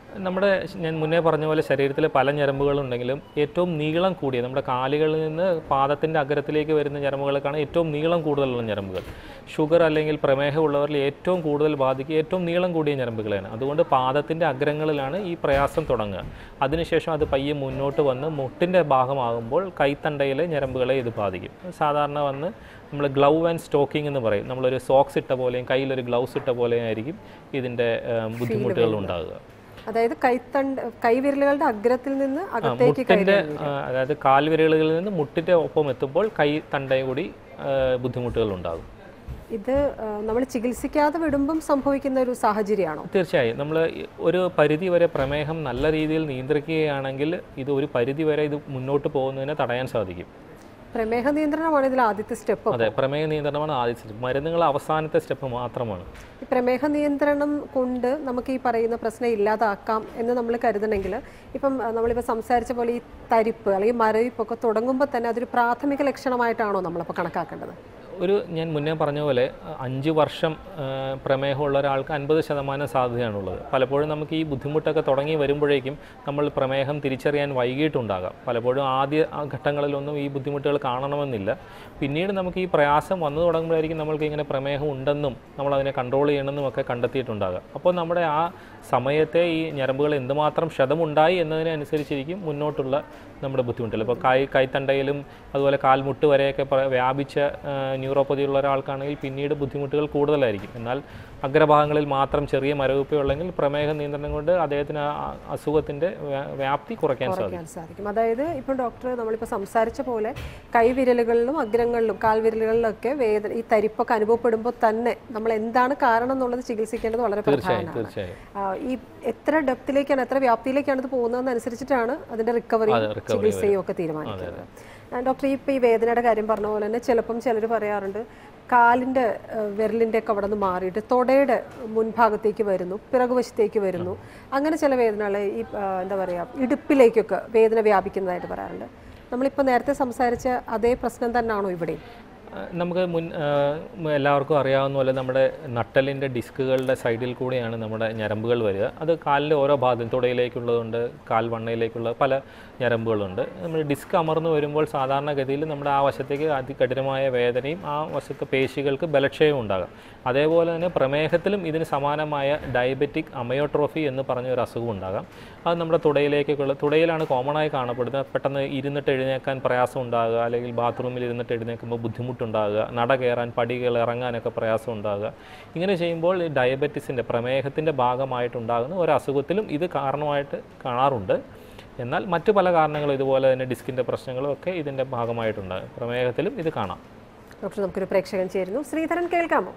നമ്മുടെ ഞാൻ മുന്നേ പറഞ്ഞ പോലെ ശരീരത്തിൽ പല ഞരമ്പുകളുണ്ടെങ്കിലും ഏറ്റവും നീളം കൂടിയ നമ്മുടെ കാലുകളിൽ നിന്ന് പാദത്തിൻ്റെ അഗ്രത്തിലേക്ക് വരുന്ന ഞരമ്പുകൾക്കാണ് ഏറ്റവും നീളം കൂടുതലുള്ള ഞരമ്പുകൾ ഷുഗർ അല്ലെങ്കിൽ പ്രമേഹമുള്ളവരിൽ ഏറ്റവും കൂടുതൽ ബാധിക്കുക ഏറ്റവും നീളം കൂടിയ ഞരമ്പുകളാണ് അതുകൊണ്ട് പാദത്തിൻ്റെ അഗ്രങ്ങളിലാണ് ഈ പ്രയാസം തുടങ്ങുക അതിനുശേഷം അത് പയ്യെ മുന്നോട്ട് വന്ന് മുട്ടിൻ്റെ ഭാഗമാകുമ്പോൾ കൈത്തണ്ടയിലെ ഞരമ്പുകളെ ഇത് ബാധിക്കും സാധാരണ വന്ന് നമ്മൾ ഗ്ലൗ ആൻഡ് സ്റ്റോക്കിംഗ് എന്ന് പറയും നമ്മളൊരു സോക്സ് ഇട്ട പോലെയും കയ്യിലൊരു ഗ്ലൗസ് ഇട്ട പോലെയും ആയിരിക്കും ഇതിൻ്റെ ഏം, ബുദ്ധിമുട്ടുകൾ ഉണ്ടാകുക അതായത് കൈത്തണ്ട് കൈവിരലുകളുടെ അഗ്രത്തിൽ നിന്ന് ആ, അകത്തേക്ക് മുട്ടിൻ്റെ ആ, അതായത് കാൽവിരലുകളിൽ നിന്ന് മുട്ടിൻ്റെ ഒപ്പം എത്തുമ്പോൾ കൈ തണ്ടയും കൂടി ആ, ബുദ്ധിമുട്ടുകൾ ഉണ്ടാകും ഇത് നമ്മൾ ചികിത്സിക്കാതെ വിടുമ്പം സംഭവിക്കുന്ന ഒരു സാഹചര്യമാണോ തീർച്ചയായും നമ്മൾ ഒരു പരിധി വരെ പ്രമേഹം നല്ല രീതിയിൽ നിയന്ത്രിക്കുകയാണെങ്കിൽ ഇത് ഒരു പരിധി വരെ ഇത് മുന്നോട്ട് പോകുന്നതിനെ തടയാൻ സാധിക്കും പ്രമേഹ നിയന്ത്രണമാണ് ഇതിൽ ആദ്യത്തെ സ്റ്റെപ്പ് അതെ പ്രമേഹ നിയന്ത്രണമാണ് ആദ്യത്തെ സ്റ്റെപ്പ് മരുന്നുകൾ അവസാനത്തെ സ്റ്റെപ്പ് മാത്രമാണ് ഈ പ്രമേഹ നിയന്ത്രണം കൊണ്ട് നമുക്ക് ഈ പറയുന്ന പ്രശ്നം ഇല്ലാതാക്കാം എന്ന് നമ്മൾ കരുതണമെങ്കിൽ ഇപ്പം അഹ്, നമ്മളിപ്പോൾ സംസാരിച്ച പോലെ ഈ തരിപ്പ് അല്ലെങ്കിൽ മരവിപ്പൊക്കെ തുടങ്ങുമ്പോൾ തന്നെ അതൊരു പ്രാഥമിക ലക്ഷണമായിട്ടാണോ നമ്മളപ്പോൾ കണക്കാക്കേണ്ടത് ഒരു ഞാൻ മുന്നേ പറഞ്ഞ പോലെ അഹ് അഞ്ച് വർഷം ആ, പ്രമേഹമുള്ള ഒരാൾക്ക് അൻപത് ശതമാനം സാധ്യതയാണുള്ളത് പലപ്പോഴും നമുക്ക് ഈ ബുദ്ധിമുട്ടൊക്കെ തുടങ്ങി വരുമ്പോഴേക്കും നമ്മൾ പ്രമേഹം തിരിച്ചറിയാൻ വൈകിട്ടുണ്ടാകാം പലപ്പോഴും ആദ്യ ആ ഘട്ടങ്ങളിലൊന്നും ഈ ബുദ്ധിമുട്ടുകൾ കാണണമെന്നില്ല പിന്നീട് നമുക്ക് ഈ പ്രയാസം വന്നു തുടങ്ങുമ്പോഴായിരിക്കും നമ്മൾക്ക് ഇങ്ങനെ പ്രമേഹം ഉണ്ടെന്നും നമ്മൾ അതിനെ കൺട്രോൾ ചെയ്യണമെന്നും ഒക്കെ കണ്ടെത്തിയിട്ടുണ്ടാകാം അപ്പോൾ നമ്മുടെ ആ സമയത്തെ ഈ ഞരമ്പുകൾ എന്തുമാത്രം ക്ഷതമുണ്ടായി എന്നതിനനുസരിച്ചിരിക്കും മുന്നോട്ടുള്ള നമ്മുടെ ബുദ്ധിമുട്ടുകൾ ഇപ്പോൾ കൈ കൈത്തണ്ടയിലും അതുപോലെ കാൽമുട്ട് വരെയൊക്കെ പ്ര- വ്യാപിച്ച ആ, ന്യൂറോപ്പതി ഉള്ള ഒരാൾക്കാണെങ്കിൽ പിന്നീട് ബുദ്ധിമുട്ടുകൾ കൂടുതലായിരിക്കും എന്നാൽ അഗ്രഭാഗങ്ങളിൽ മാത്രം ചെറിയ മരവിപ്പുള്ളെങ്കിൽ പ്രമേഹ നിയന്ത്രണം കൊണ്ട് അദ്ദേഹത്തിന് ആ ആ അസുഖത്തിൻ്റെ വ്യാ- വ്യാപ്തി കുറയ്ക്കാൻ സാധിക്കും കുറയ്ക്കാൻ സാധിക്കും അതായത് ഇപ്പം ഡോക്ടർ നമ്മളിപ്പോൾ സംസാരിച്ച പോലെ കൈവിരലുകളിലും അഗ്രങ്ങളിലും കാൽവിരലുകളിലൊക്കെ വേദന ഈ തരിപ്പൊക്കെ അനുഭവപ്പെടുമ്പോൾ തന്നെ നമ്മൾ എന്താണ് കാരണം എന്നുള്ളത് ചികിത്സിക്കേണ്ടത് വളരെ തീർച്ചയായും പ്രധാനമാണ് തീർച്ചയായും ആ, ഈ എത്ര ഡെപ്തിലേക്കാണ് എത്ര വ്യാപ്തിയിലേക്കാണ് ഇത് പോകുന്നതെന്ന് അനുസരിച്ചിട്ടാണ് അതിന്റെ റിക്കവറിയും അതെ, recovery ചികിത്സയും ഒക്കെ തീരുമാനിക്കുന്നത് ആ, ഡോക്ടർ ഈ ഇപ്പോൾ ഈ വേദനയുടെ കാര്യം പറഞ്ഞ പോലെ തന്നെ ചിലപ്പം ചിലർ പറയാറുണ്ട് കാലിൻ്റെ വിരലിൻ്റെ ഒക്കെ അവിടെ നിന്ന് മാറിയിട്ട് തൊടയുടെ മുൻഭാഗത്തേക്ക് വരുന്നു പിറകുവശത്തേക്ക് വരുന്നു അങ്ങനെ ചില വേദനകൾ ഈ ആ, എന്താ പറയുക ഇടുപ്പിലേക്കൊക്കെ വേദന വ്യാപിക്കുന്നതായിട്ട് പറയാറുണ്ട് നമ്മളിപ്പോൾ നേരത്തെ സംസാരിച്ച അതേ പ്രശ്നം തന്നെയാണോ ഇവിടെയും ആ, നമുക്ക് മുൻ ആ, മ- എല്ലാവർക്കും അറിയാവുന്ന പോലെ നമ്മുടെ നട്ടലിൻ്റെ ഡിസ്കുകളുടെ സൈഡിൽ കൂടെയാണ് നമ്മുടെ ഞരമ്പുകൾ വരിക അത് കാലിൻ്റെ ഓരോ ഭാഗത്തും തുടയിലേക്കുള്ളതുണ്ട് കാൽ വണ്ണയിലേക്കുള്ള പല ഞരമ്പുകളുണ്ട് നമ്മൾ ഡിസ്ക് അമർന്നു വരുമ്പോൾ സാധാരണഗതിയിൽ നമ്മുടെ ആ വശത്തേക്ക് അതികഠിനമായ വേദനയും ആ വശത്തെ പേശികൾക്ക് ബലക്ഷയവും ഉണ്ടാകാം അതേപോലെ തന്നെ പ്രമേഹത്തിലും ഇതിന് സമാനമായ ഡയബറ്റിക് അമയോട്രോഫി എന്ന് പറഞ്ഞ ഒരു അസുഖം ഉണ്ടാകാം അത് നമ്മുടെ തുടയിലേക്കൊക്കെയുള്ള തുടയിലാണ് കോമൺ ആയി കാണപ്പെടുന്നത് പെട്ടെന്ന് ഇരുന്നിട്ട് എഴുന്നേക്കാൻ പ്രയാസം ഉണ്ടാകുക അല്ലെങ്കിൽ ബാത്റൂമിൽ ഇരുന്നിട്ട് എഴുന്നേൽക്കുമ്പോൾ ബുദ്ധിമുട്ടുണ്ടാകുക നട കയറാൻ പടികൾ ഇറങ്ങാനൊക്കെ പ്രയാസം ഉണ്ടാകുക ഇങ്ങനെ ചെയ്യുമ്പോൾ ഈ ഡയബറ്റിസിൻ്റെ പ്രമേഹത്തിൻ്റെ ഭാഗമായിട്ടുണ്ടാകുന്ന ഒരു അസുഖത്തിലും ഇത് കാരണമായിട്ട് കാണാറുണ്ട് എന്നാൽ മറ്റു പല കാരണങ്ങളും ഇതുപോലെ തന്നെ ഡിസ്കിൻ്റെ പ്രശ്നങ്ങളും ഒക്കെ ഇതിൻ്റെ ഭാഗമായിട്ടുണ്ടാകും പ്രമേഹത്തിലും ഇത് കാണാം ഡോക്ടർ നമുക്കൊരു പ്രേക്ഷകൻ ചേരുന്നു ശ്രീധരൻ കേൾക്കാമോ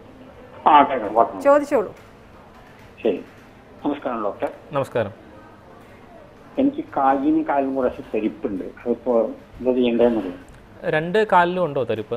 ആ കേൾക്കാം പറഞ്ഞു ചോദിച്ചോളൂ ശരി നമസ്കാരം ഡോക്ടർ നമസ്കാരം എനിക്ക് കാലിന് കാലും കുറച്ച് തെരിപ്പുണ്ട് അതിപ്പോ എന്താ ചെയ്യേണ്ടതെന്നറിയാം രണ്ട് കാലിലും ഉണ്ടോ തരിപ്പ്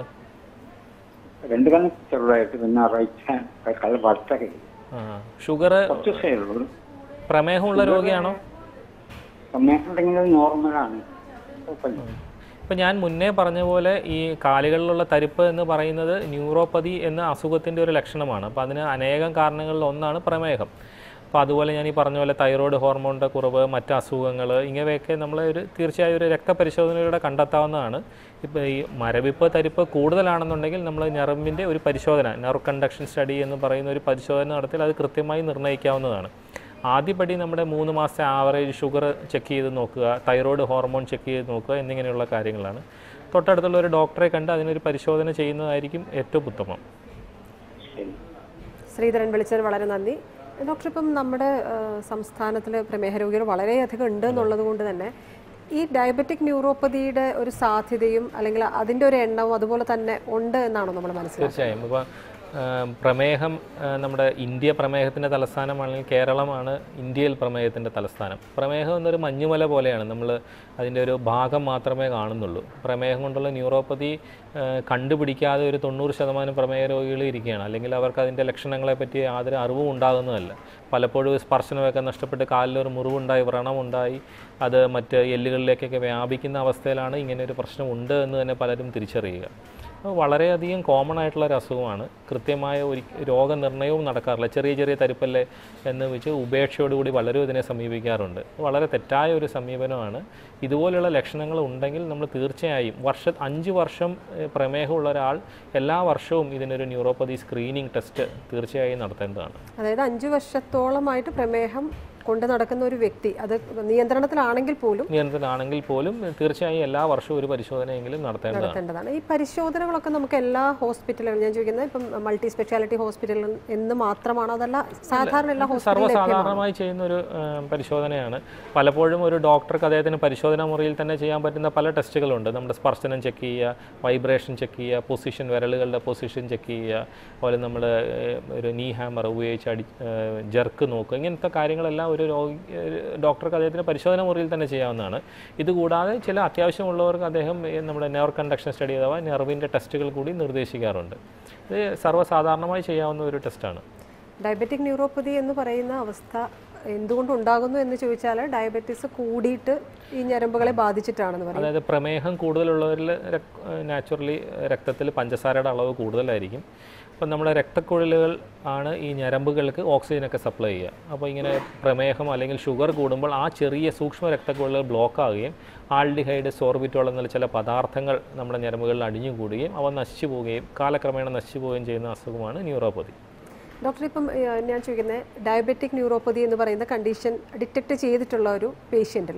രണ്ട് കാലം ചെറുതായിട്ട് പിന്നെ റൈറ്റ് ഹാൻഡ് കാലം വലത്തൊക്കെ ആ ഷുഗർ കുറച്ച് ദിവസമേ ഉള്ളൂ പ്രമേഹമുള്ള രോഗിയാണോ സമയം ഉണ്ടെങ്കിൽ അത് നോർമലാണ് കുഴപ്പമില്ല ഇപ്പം ഞാൻ മുന്നേ പറഞ്ഞ പോലെ ഈ കാലുകളിലുള്ള തരിപ്പ് എന്ന് പറയുന്നത് ന്യൂറോപ്പതി എന്ന അസുഖത്തിൻ്റെ ഒരു ലക്ഷണമാണ് അപ്പോൾ അതിന് അനേകം കാരണങ്ങളിൽ ഒന്നാണ് പ്രമേഹം അപ്പോൾ അതുപോലെ ഞാൻ ഈ പറഞ്ഞ പോലെ തൈറോയ്ഡ് ഹോർമോണിൻ്റെ കുറവ് മറ്റ് അസുഖങ്ങൾ ഇങ്ങനെയൊക്കെ നമ്മൾ ഒരു തീർച്ചയായും ഒരു രക്തപരിശോധനയിലൂടെ കണ്ടെത്താവുന്നതാണ് ഇപ്പോൾ ഈ മരവിപ്പ് തരിപ്പ് കൂടുതലാണെന്നുണ്ടെങ്കിൽ നമ്മൾ ഞരമ്പിൻ്റെ ഒരു പരിശോധന നെർവ് കണ്ടക്ഷൻ സ്റ്റഡി എന്ന് പറയുന്ന ഒരു പരിശോധന നടത്തിയാൽ അത് കൃത്യമായി നിർണ്ണയിക്കാവുന്നതാണ് ആദ്യപടി നമ്മുടെ മൂന്ന് മാസത്തെ ആവറേജ് ഷുഗർ ചെക്ക് ചെയ്ത് നോക്കുക തൈറോയ്ഡ് ഹോർമോൺ ചെക്ക് ചെയ്ത് നോക്കുക എന്നിങ്ങനെയുള്ള കാര്യങ്ങളാണ് തൊട്ടടുത്തുള്ള ഒരു ഡോക്ടറെ കണ്ട് അതിനൊരു പരിശോധന ചെയ്യുന്നതായിരിക്കും ഏറ്റവും ഉത്തമം ശരി ശ്രീധരൻ വിളിച്ചതിന് വളരെ നന്ദി ഡോക്ടർ ഇപ്പം നമ്മുടെ സംസ്ഥാനത്തിൽ പ്രമേഹ രോഗികൾ വളരെയധികം ഉണ്ട് എന്നുള്ളത് കൊണ്ട് തന്നെ ഈ ഡയബറ്റിക് ന്യൂറോപ്പതിയുടെ ഒരു സാധ്യതയും അല്ലെങ്കിൽ അതിൻ്റെ ഒരു എണ്ണവും അതുപോലെ തന്നെ ഉണ്ട് എന്നാണോ നമ്മൾ മനസ്സിലാക്കുന്നത് തീർച്ചയായും ഇപ്പോൾ പ്രമേഹം ആ, നമ്മുടെ ഇന്ത്യ പ്രമേഹത്തിൻ്റെ തലസ്ഥാനമാണെങ്കിൽ കേരളമാണ് ഇന്ത്യയിൽ പ്രമേഹത്തിൻ്റെ തലസ്ഥാനം പ്രമേഹം എന്നൊരു മഞ്ഞുമല പോലെയാണ് നമ്മൾ അതിൻ്റെ ഒരു ഭാഗം മാത്രമേ കാണുന്നുള്ളൂ പ്രമേഹം കൊണ്ടുള്ള ന്യൂറോപ്പതി ആ, കണ്ടുപിടിക്കാതെ ഒരു തൊണ്ണൂറ് ശതമാനം പ്രമേഹ രോഗികൾ ഇരിക്കുകയാണ് അല്ലെങ്കിൽ അവർക്ക് അതിൻ്റെ ലക്ഷണങ്ങളെ പറ്റി യാതൊരു അറിവും ഉണ്ടാകുന്നതല്ല പലപ്പോഴും സ്പർശനമൊക്കെ നഷ്ടപ്പെട്ട് കാലിലൊരു മുറിവുണ്ടായി വ്രണമുണ്ടായി അത് മറ്റ് എല്ലുകളിലേക്കൊക്കെ വ്യാപിക്കുന്ന അവസ്ഥയിലാണ് ഇങ്ങനെ ഒരു പ്രശ്നം ഉണ്ട് എന്ന് തന്നെ പലരും തിരിച്ചറിയുക അപ്പോൾ വളരെയധികം കോമൺ ആയിട്ടുള്ള ഒരു അസുഖമാണ് കൃത്യമായ ഒരു രോഗനിർണയവും നടക്കാറില്ല ചെറിയ ചെറിയ തരിപ്പല്ലേ എന്ന് വെച്ച് ഉപേക്ഷയോടുകൂടി പലരും ഇതിനെ സമീപിക്കാറുണ്ട് വളരെ തെറ്റായ ഒരു സമീപനമാണ് ഇതുപോലെയുള്ള ലക്ഷണങ്ങൾ ഉണ്ടെങ്കിൽ നമ്മൾ തീർച്ചയായും വർഷ അഞ്ച് വർഷം ഏഹ്, പ്രമേഹമുള്ള ഒരാൾ എല്ലാ വർഷവും ഇതിനൊരു ന്യൂറോപ്പതി സ്ക്രീനിങ് ടെസ്റ്റ് തീർച്ചയായും നടത്തേണ്ടതാണ് അതായത് അഞ്ചു വർഷത്തോളമായിട്ട് പ്രമേഹം കൊണ്ട് നടക്കുന്ന ഒരു വ്യക്തി അത് നിയന്ത്രണത്തിലാണെങ്കിൽ പോലും നിയന്ത്രണമാണെങ്കിൽ പോലും തീർച്ചയായും എല്ലാ വർഷവും ഒരു പരിശോധനയെങ്കിലും നടത്തേണ്ടതാണ് നടത്തേണ്ടതാണ് ഈ പരിശോധനകളൊക്കെ നമുക്ക് എല്ലാ ഹോസ്പിറ്റലുകളും ഞാൻ ചോദിക്കുന്നത് ഇപ്പം മൾട്ടി സ്പെഷ്യാലിറ്റി ഹോസ്പിറ്റലുകൾ എന്ന് മാത്രമാണോ അതല്ല സാധാരണ എല്ലാ ഹോസ്പിറ്റലിലും സർവ്വസാധാരണമായി ചെയ്യുന്ന ഒരു ഏഹ്, പരിശോധനയാണ് പലപ്പോഴും ഒരു ഡോക്ടർക്ക് അദ്ദേഹത്തിന് പരിശോധനാ മുറിയിൽ തന്നെ ചെയ്യാൻ പറ്റുന്ന പല ടെസ്റ്റുകളുണ്ട് നമ്മുടെ സ്പർശനം ചെക്ക് ചെയ്യുക വൈബ്രേഷൻ ചെക്ക് ചെയ്യുക പൊസിഷൻ വിരലുകളുടെ പൊസിഷൻ ചെക്ക് ചെയ്യുക അതുപോലെ നമ്മൾ ഒരു നീ ഹാമർ ഉപയോഗിച്ച് അടി ജർക്ക് നോക്കുക ഇങ്ങനത്തെ കാര്യങ്ങളെല്ലാം ഒരു രോഗി ഒരു ഡോക്ടർക്ക് അദ്ദേഹത്തിന് പരിശോധന മുറിയിൽ തന്നെ ചെയ്യാവുന്നതാണ് ഇതുകൂടാതെ ചില അത്യാവശ്യമുള്ളവർക്ക് അദ്ദേഹം ഈ നമ്മുടെ നെർവ് കണ്ടക്ഷൻ സ്റ്റഡി അഥവാ നെർവിൻ്റെ ടെസ്റ്റുകൾ കൂടി നിർദ്ദേശിക്കാറുണ്ട് ഇത് സർവ്വസാധാരണമായി ചെയ്യാവുന്ന ഒരു ടെസ്റ്റാണ് ഡയബറ്റിക് ന്യൂറോപ്പതി എന്ന് പറയുന്ന അവസ്ഥ എന്തുകൊണ്ട് ഉണ്ടാകുന്നു എന്ന് ചോദിച്ചാൽ ഡയബറ്റീസ് കൂടിയിട്ട് ഈ ഞരമ്പുകളെ ബാധിച്ചിട്ടാണെന്ന് പറയും അതായത് പ്രമേഹം കൂടുതലുള്ളവരിൽ നാച്ചുറലി രക്തത്തിൽ പഞ്ചസാരയുടെ അളവ് കൂടുതലായിരിക്കും അപ്പം നമ്മുടെ രക്തക്കുഴലുകൾ ആണ് ഈ ഞരമ്പുകൾക്ക് ഓക്സിജനൊക്കെ സപ്ലൈ ചെയ്യുക അപ്പോൾ ഇങ്ങനെ പ്രമേഹം അല്ലെങ്കിൽ ഷുഗർ കൂടുമ്പോൾ ആ ചെറിയ സൂക്ഷ്മ രക്തക്കുഴലുകൾ ബ്ലോക്ക് ആവുകയും ആൾഡിഹൈഡ് സോർബിറ്റോൾ എന്നുള്ള ചില പദാർത്ഥങ്ങൾ നമ്മുടെ ഞരമ്പുകളിൽ അടിഞ്ഞുകൂടുകയും അവ നശിച്ചു പോവുകയും കാലക്രമേണ നശിച്ചു പോവുകയും ചെയ്യുന്ന അസുഖമാണ് ന്യൂറോപ്പതി ഡോക്ടർ ഇപ്പം ഏഹ്, ഞാൻ ചോദിക്കുന്നത് ഡയബറ്റിക് ന്യൂറോപ്പതി എന്ന് പറയുന്ന കണ്ടീഷൻ ഡിറ്റക്ട് ചെയ്തിട്ടുള്ള ഒരു പേഷ്യൻറ്റിൽ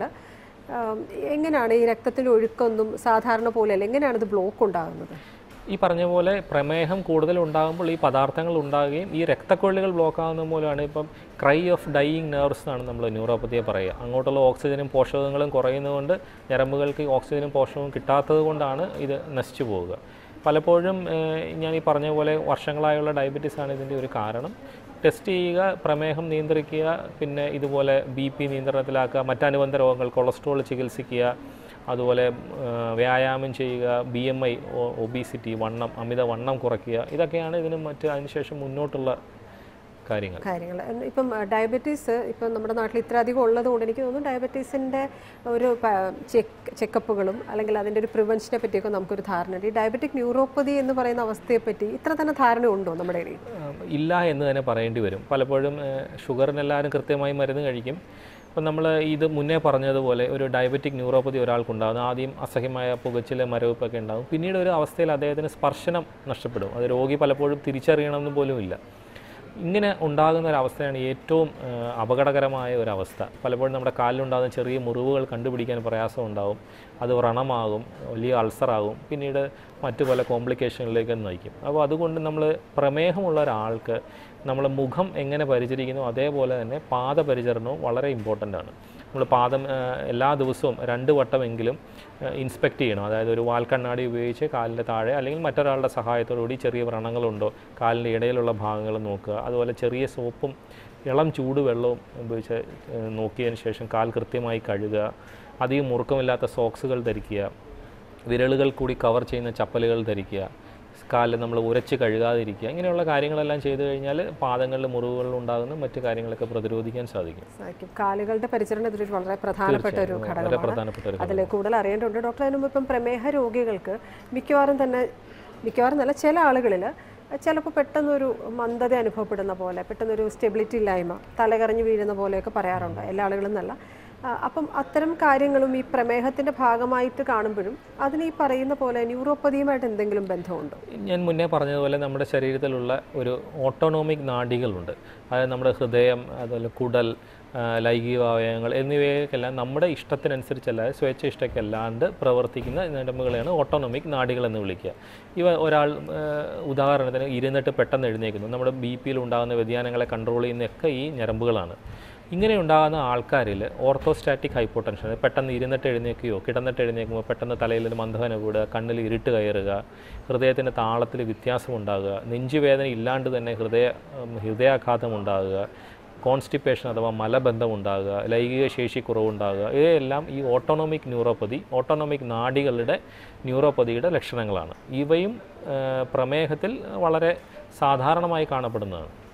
എങ്ങനെയാണ് ഈ രക്തത്തിൽ ഒഴുക്കൊന്നും സാധാരണ പോലെയല്ല എങ്ങനെയാണ് ഇത് ബ്ലോക്ക് ഉണ്ടാകുന്നത് ഈ പറഞ്ഞ പോലെ പ്രമേഹം കൂടുതൽ ഉണ്ടാകുമ്പോൾ ഈ പദാർത്ഥങ്ങൾ ഉണ്ടാകുകയും ഈ രക്തക്കൊള്ളികൾ ബ്ലോക്ക് ആകുന്ന മൂലമാണ് ഇപ്പം ക്രൈ ഓഫ് ഡൈയിങ് നെർവ്സ് എന്നാണ് നമ്മൾ ന്യൂറോപ്പതിയെ പറയുക അങ്ങോട്ടുള്ള ഓക്സിജനും പോഷകങ്ങളും കുറയുന്നതുകൊണ്ട് ഞരമ്പുകൾക്ക് ഈ ഓക്സിജനും പോഷകവും കിട്ടാത്തത് കൊണ്ടാണ് ഇത് നശിച്ചു പോവുക പലപ്പോഴും ഏഹ്, ഞാൻ ഈ പറഞ്ഞ പോലെ വർഷങ്ങളായുള്ള ഡയബറ്റീസ് ആണ് ഇതിൻ്റെ ഒരു കാരണം ടെസ്റ്റ് ചെയ്യുക പ്രമേഹം നിയന്ത്രിക്കുക പിന്നെ ഇതുപോലെ ബി പി നിയന്ത്രണത്തിലാക്കുക മറ്റനുബന്ധ രോഗങ്ങൾ കൊളസ്ട്രോൾ ചികിത്സിക്കുക അതുപോലെ ആ, വ്യായാമം ചെയ്യുക ബി എം ഐ ഒബീസിറ്റി വണ്ണം അമിത വണ്ണം കുറയ്ക്കുക ഇതൊക്കെയാണ് ഇതിന് മറ്റ് അതിനുശേഷം മുന്നോട്ടുള്ള കാര്യങ്ങൾ കാര്യങ്ങൾ ഇപ്പം ഡയബറ്റീസ് ഇപ്പം നമ്മുടെ നാട്ടിൽ ഇത്ര അധികം ഉള്ളത് കൊണ്ട് എനിക്ക് തോന്നുന്നു ഡയബറ്റീസിൻ്റെ ഒരു ചെക്ക് ചെക്കപ്പുകളും അല്ലെങ്കിൽ അതിൻ്റെ ഒരു പ്രിവെൻഷനെ പറ്റിയൊക്കെ നമുക്കൊരു ധാരണയുണ്ട് ഈ ഡയബറ്റിക് ന്യൂറോപ്പതി എന്ന് പറയുന്ന അവസ്ഥയെപ്പറ്റി ഇത്ര തന്നെ ധാരണ ഉണ്ടോ നമ്മുടെ ഇടയിൽ ഉം, ഇല്ല എന്ന് തന്നെ പറയേണ്ടി വരും പലപ്പോഴും ഏഹ്, ഷുഗറിന് എല്ലാവരും കൃത്യമായി മരുന്ന് കഴിക്കും അപ്പം നമ്മൾ ഇത് മുന്നേ പറഞ്ഞതുപോലെ ഒരു ഡയബറ്റിക് ന്യൂറോപ്പതി ഒരാൾക്കുണ്ടാകും ആദ്യം അസഹ്യമായ പുകച്ചിൽ മരവിപ്പൊക്കെ ഉണ്ടാകും പിന്നീട് ഒരു അവസ്ഥയിൽ അദ്ദേഹത്തിന് സ്പർശനം നഷ്ടപ്പെടും അത് രോഗി പലപ്പോഴും തിരിച്ചറിയണമെന്ന് പോലും ഇല്ല ഇങ്ങനെ ഉണ്ടാകുന്ന ഒരു അവസ്ഥയാണ് ഏറ്റവും ആ, അപകടകരമായ ഒരു അവസ്ഥ പലപ്പോഴും നമ്മുടെ കാലിലുണ്ടാകുന്ന ചെറിയ മുറിവുകൾ കണ്ടുപിടിക്കാൻ പ്രയാസം ഉണ്ടാവും അത് വ്രണമാകും വലിയ അൾസറാകും പിന്നീട് മറ്റു പല കോംപ്ലിക്കേഷനിലേക്ക് നയിക്കും അപ്പോൾ അതുകൊണ്ട് നമ്മൾ പ്രമേഹമുള്ള ഒരാൾക്ക് നമ്മൾ മുഖം എങ്ങനെ പരിചരിക്കുന്നു അതേപോലെ തന്നെ പാദപരിചരണവും വളരെ ഇമ്പോർട്ടൻ്റ് ആണ് നമ്മൾ പാദം ആ, എല്ലാ ദിവസവും രണ്ട് വട്ടമെങ്കിലും ഇൻസ്പെക്ട് ചെയ്യണം അതായത് ഒരു വാൽക്കണ്ണാടി ഉപയോഗിച്ച് കാലിൻ്റെ താഴെ അല്ലെങ്കിൽ മറ്റൊരാളുടെ സഹായത്തോടുകൂടി ചെറിയ വ്രണങ്ങളുണ്ടോ കാലിൻ്റെ ഇടയിലുള്ള ഭാഗങ്ങൾ നോക്കുക അതുപോലെ ചെറിയ സോപ്പും ഇളം ചൂടുവെള്ളവും ഉപയോഗിച്ച് ഏഹ്, നോക്കിയതിന് ശേഷം കാൽ കൃത്യമായി കഴുകുക അധികം മുറുക്കമില്ലാത്ത സോക്സുകൾ ധരിക്കുക വിരലുകൾ കൂടി കവർ ചെയ്യുന്ന ചപ്പലുകൾ ധരിക്കുക കാലിൽ നമ്മൾ ഉരച്ച് കഴുകാതിരിക്കുക ഇങ്ങനെയുള്ള കാര്യങ്ങളെല്ലാം ചെയ്തു കഴിഞ്ഞാൽ പാദങ്ങളിൽ മുറിവുകൾ ഉണ്ടാകുന്ന മറ്റു കാര്യങ്ങളൊക്കെ പ്രതിരോധിക്കാൻ സാധിക്കും സാധിക്കും കാലുകളുടെ പരിചരണം ഇതിലൊരു വളരെ പ്രധാനപ്പെട്ട ഒരു വളരെ ഘടകമാണ് പ്രധാനപ്പെട്ട ഒരു അതിൽ കൂടുതൽ അറിയേണ്ടതുണ്ട് ഡോക്ടർ അതിന് മുമ്പ് ഇപ്പം പ്രമേഹ രോഗികൾക്ക് മിക്കവാറും തന്നെ മിക്കവാറും നല്ല ചില ആളുകളിൽ ചിലപ്പോൾ പെട്ടെന്നൊരു മന്ദത അനുഭവപ്പെടുന്ന പോലെ പെട്ടെന്നൊരു സ്റ്റെബിലിറ്റി ഇല്ലായ്മ തലകറങ്ങി വീഴുന്ന പോലെയൊക്കെ പറയാറുണ്ട് എല്ലാ ആളുകളും നല്ല ആ, അപ്പം അത്തരം കാര്യങ്ങളും ഈ പ്രമേഹത്തിൻ്റെ ഭാഗമായിട്ട് കാണുമ്പോഴും അതിന് ഈ പറയുന്ന പോലെ ന്യൂറോപ്പതിയുമായിട്ട് എന്തെങ്കിലും ബന്ധമുണ്ടോ ഞാൻ മുന്നേ പറഞ്ഞതുപോലെ നമ്മുടെ ശരീരത്തിലുള്ള ഒരു ഓട്ടോണോമിക് നാഡികളുണ്ട് അതായത് നമ്മുടെ ഹൃദയം അതുപോലെ കുടൽ ആ, ലൈംഗിക അവയവങ്ങൾ എന്നിവയൊക്കെല്ലാം നമ്മുടെ ഇഷ്ടത്തിനനുസരിച്ചല്ലാതെ സ്വേച്ഛ ഇഷ്ടക്കല്ലാണ്ട് പ്രവർത്തിക്കുന്ന ഞരമ്പുകളെയാണ് ഓട്ടോണോമിക് നാഡികൾ എന്ന് വിളിക്കുക ഇവ ഒരാൾ ആ, ഉദാഹരണത്തിന് ഇരുന്നിട്ട് പെട്ടെന്ന് എഴുന്നേക്കുന്നു നമ്മുടെ ബി പിയിൽ ഉണ്ടാകുന്ന വ്യതിയാനങ്ങളെ കൺട്രോൾ ചെയ്യുന്നതൊക്കെ ഈ ഞരമ്പുകളാണ് ഇങ്ങനെ ഉണ്ടാകുന്ന ആൾക്കാരിൽ ഓർത്തോസ്റ്റാറ്റിക് ഹൈപ്പോട്ടൻഷൻ പെട്ടെന്ന് ഇരുന്നിട്ട് എഴുന്നേക്കുകയോ കിടന്നിട്ട് എഴുന്നേൽക്കുമ്പോൾ പെട്ടെന്ന് തലയിൽ ഒരു മന്ദഹന കൂടുക കണ്ണിൽ ഇരുട്ട് കയറുക ഹൃദയത്തിൻ്റെ താളത്തിൽ വ്യത്യാസമുണ്ടാകുക നെഞ്ചുവേദന ഇല്ലാണ്ട് തന്നെ ഹൃദയ ഉം, ഹൃദയാഘാതം ഉണ്ടാകുക കോൺസ്റ്റിപ്പേഷൻ അഥവാ മലബന്ധം ഉണ്ടാകുക ലൈംഗിക ശേഷി കുറവുണ്ടാകുക ഇവയെല്ലാം ഈ ഓട്ടോണോമിക് ന്യൂറോപ്പതി ഓട്ടോണോമിക് നാഡികളുടെ ന്യൂറോപ്പതിയുടെ ലക്ഷണങ്ങളാണ് ഇവയും ആ, പ്രമേഹത്തിൽ വളരെ സാധാരണമായി കാണപ്പെടുന്നതാണ്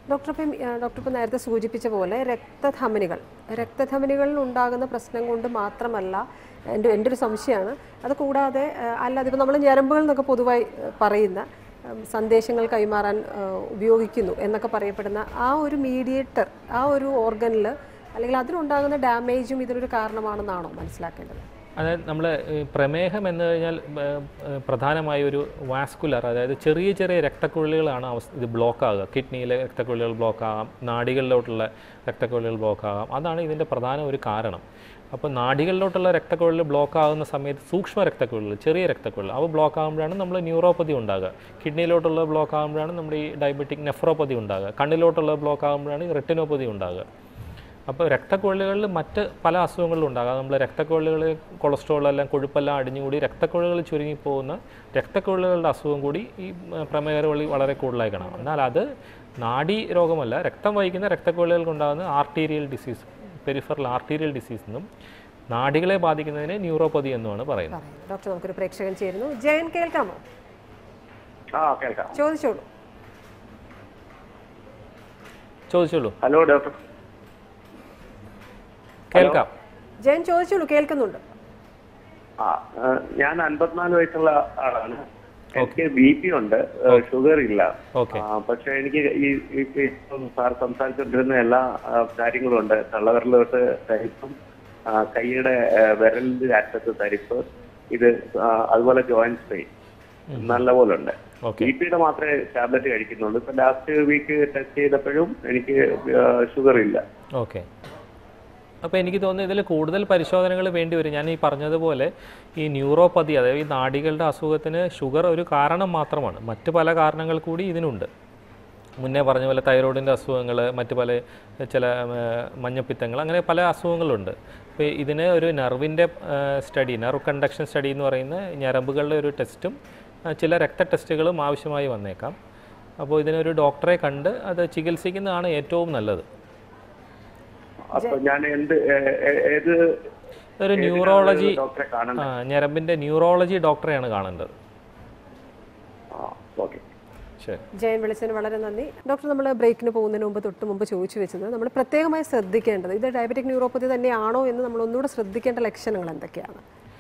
ഡോക്ടർ ഇപ്പം ആ, ഡോക്ടർ ഇപ്പം നേരത്തെ സൂചിപ്പിച്ച പോലെ രക്തധമനികൾ രക്തധമനികളിൽ ഉണ്ടാകുന്ന പ്രശ്നം കൊണ്ട് മാത്രമല്ല എൻ്റെ എൻ്റെ ഒരു സംശയമാണ് അത് കൂടാതെ ആ, അല്ലാതെ ഇപ്പം നമ്മൾ ഞരമ്പുകൾ എന്നൊക്കെ പൊതുവായി ആ, പറയുന്ന ഉം, സന്ദേശങ്ങൾ കൈമാറാൻ ആ, ഉപയോഗിക്കുന്നു എന്നൊക്കെ പറയപ്പെടുന്ന ആ ഒരു മീഡിയേറ്റർ ആ ഒരു ഓർഗനിൽ അല്ലെങ്കിൽ അതിനുണ്ടാകുന്ന ഡാമേജും ഇതിനൊരു കാരണമാണെന്നാണോ മനസ്സിലാക്കേണ്ടത് അതായത് നമ്മൾ പ്രമേഹം എന്ന് കഴിഞ്ഞാൽ ഏഹ്, ഏഹ്, പ്രധാനമായ ഒരു വാസ്കുലർ അതായത് ചെറിയ ചെറിയ രക്തക്കുഴലുകളാണ് അവസ്ഥ ഇത് ബ്ലോക്ക് ആകുക കിഡ്നിയിലെ രക്തക്കുഴലുകൾ ബ്ലോക്ക് ആകാം നാഡികളിലോട്ടുള്ള രക്തക്കുഴലുകൾ ബ്ലോക്ക് ആകാം അതാണ് ഇതിൻ്റെ പ്രധാന ഒരു കാരണം അപ്പോൾ നാഡികളിലോട്ടുള്ള രക്തക്കുഴൽ ബ്ലോക്ക് ആകുന്ന സമയത്ത് സൂക്ഷ്മ രക്തക്കുഴൽ ചെറിയ രക്തക്കുഴൽ അവ ബ്ലോക്ക് ആകുമ്പോഴാണ് നമ്മൾ ന്യൂറോപ്പതി ഉണ്ടാകുക കിഡ്നിയിലോട്ടുള്ള ബ്ലോക്ക് ആകുമ്പോഴാണ് നമ്മുടെ ഈ ഡയബറ്റിക് നെഫ്രോപ്പതി ഉണ്ടാകുക കണ്ണിലോട്ടുള്ള ബ്ലോക്ക് ആകുമ്പോഴാണ് ഈ റെറ്റിനോപ്പതി ഉണ്ടാകുക അപ്പോൾ രക്തക്കൊഴലുകളിൽ മറ്റ് പല അസുഖങ്ങളും ഉണ്ടാകാം നമ്മൾ രക്തക്കൊഴലുകൾ കൊളസ്ട്രോൾ എല്ലാം കൊഴുപ്പെല്ലാം അടിഞ്ഞുകൂടി രക്തക്കൊഴലുകൾ ചുരുങ്ങിപ്പോകുന്ന രക്തക്കൊഴലുകളുടെ അസുഖം കൂടി ഈ ഉം, പ്രമേഹ വഴി വളരെ കൂടുതലായി കാണാം എന്നാൽ അത് നാഡി രോഗമല്ല രക്തം വഹിക്കുന്ന രക്തക്കൊഴലുകൾക്ക് ഉണ്ടാകുന്ന arterial disease peripheral arterial disease എന്നും നാഡികളെ ബാധിക്കുന്നതിന് ന്യൂറോപ്പതി എന്നുമാണ് പറയുന്നത് പറയുന്നത് ഡോക്ടർ നമുക്കൊരു പ്രേക്ഷകൻ ചേരുന്നു ജയൻ കേൾക്കാമോ ആ കേൾക്കാം ചോദിച്ചോളൂ ചോദിച്ചോളൂ ഹലോ ഡോക്ടർ കേൾക്കാം ജയൻ ചോദിച്ചോളൂ കേൾക്കുന്നുണ്ട് ആ ആ, ഞാൻ അൻപത്തിനാല് വയസ്സുള്ള ആളാണ് എനിക്ക് ബി പി ഉണ്ട് ഷുഗർ ഇല്ല ഓക്കെ ആ, പക്ഷെ എനിക്ക് ഈ ഈ- ഈ ഇപ്പം സാർ സംസാരിച്ചുകൊണ്ടിരുന്ന എല്ലാ ആ, കാര്യങ്ങളും ഉണ്ട് തള്ളവിരലോട്ട് തരിപ്പും ആ, കൈയുടെ ആ, വിരലിന്റെ അറ്റത്ത് തരിപ്പ് ഇത് ആ, അതുപോലെ ജോയിന്റ് പെയിൻ നല്ലപോലെ ഉണ്ട് ഓക്കെ ബി പിയുടെ മാത്രമേ ടാബ്ലറ്റ് കഴിക്കുന്നുള്ളൂ ഇപ്പൊ ലാസ്റ്റ് വീക്ക് ടെസ്റ്റ് ചെയ്തപ്പോഴും എനിക്ക് ഷുഗർ ഇല്ല ഓക്കെ അപ്പോൾ എനിക്ക് തോന്നുന്നു ഇതിൽ കൂടുതൽ പരിശോധനകൾ വേണ്ടി വരും ഞാൻ ഈ പറഞ്ഞതുപോലെ ഈ ന്യൂറോപ്പതി അതായത് ഈ നാഡികളുടെ അസുഖത്തിന് ഷുഗർ ഒരു കാരണം മാത്രമാണ് മറ്റ് പല കാരണങ്ങൾ കൂടി ഇതിനുണ്ട് മുന്നേ പറഞ്ഞ പോലെ തൈറോയിഡിൻ്റെ അസുഖങ്ങൾ മറ്റ് പല ചില ഏർ, മഞ്ഞപ്പിത്തങ്ങൾ അങ്ങനെ പല അസുഖങ്ങളുണ്ട് അപ്പോൾ ഇതിന് ഒരു നെർവിൻ്റെ സ്റ്റഡി നെർവ് കണ്ടക്ഷൻ സ്റ്റഡി എന്ന് പറയുന്ന ഞരമ്പുകളുടെ ഒരു ടെസ്റ്റും ആ, ചില രക്ത ടെസ്റ്റുകളും ആവശ്യമായി വന്നേക്കാം അപ്പോൾ ഇതിനൊരു ഡോക്ടറെ കണ്ട് അത് ചികിത്സിക്കുന്നതാണ് ഏറ്റവും നല്ലത് അപ്പൊ ഞാൻ എന്ത് ഏ- ഏ- ഏത് ഒരു ന്യൂറോളജി ഡോക്ടറെ കാണണം ആ, ഞരമ്പിൻ്റെ ന്യൂറോളജി ഡോക്ടറെയാണ് കാണേണ്ടത് ഓക്കെ ശരി ജയൻ വിളിച്ചതിന് വളരെ നന്ദി ഡോക്ടർ നമ്മൾ ബ്രേക്കിന് പോകുന്നതിന് മുമ്പ് തൊട്ട് മുമ്പ് ചോദിച്ചു വെച്ചത് നമ്മൾ പ്രത്യേകമായി ശ്രദ്ധിക്കേണ്ടത് ഇത് ഡയബറ്റിക് ന്യൂറോപ്പതി തന്നെയാണോ എന്ന് നമ്മൾ ഒന്നുകൂടെ ശ്രദ്ധിക്കേണ്ട ലക്ഷണങ്ങൾ എന്തൊക്കെയാണ്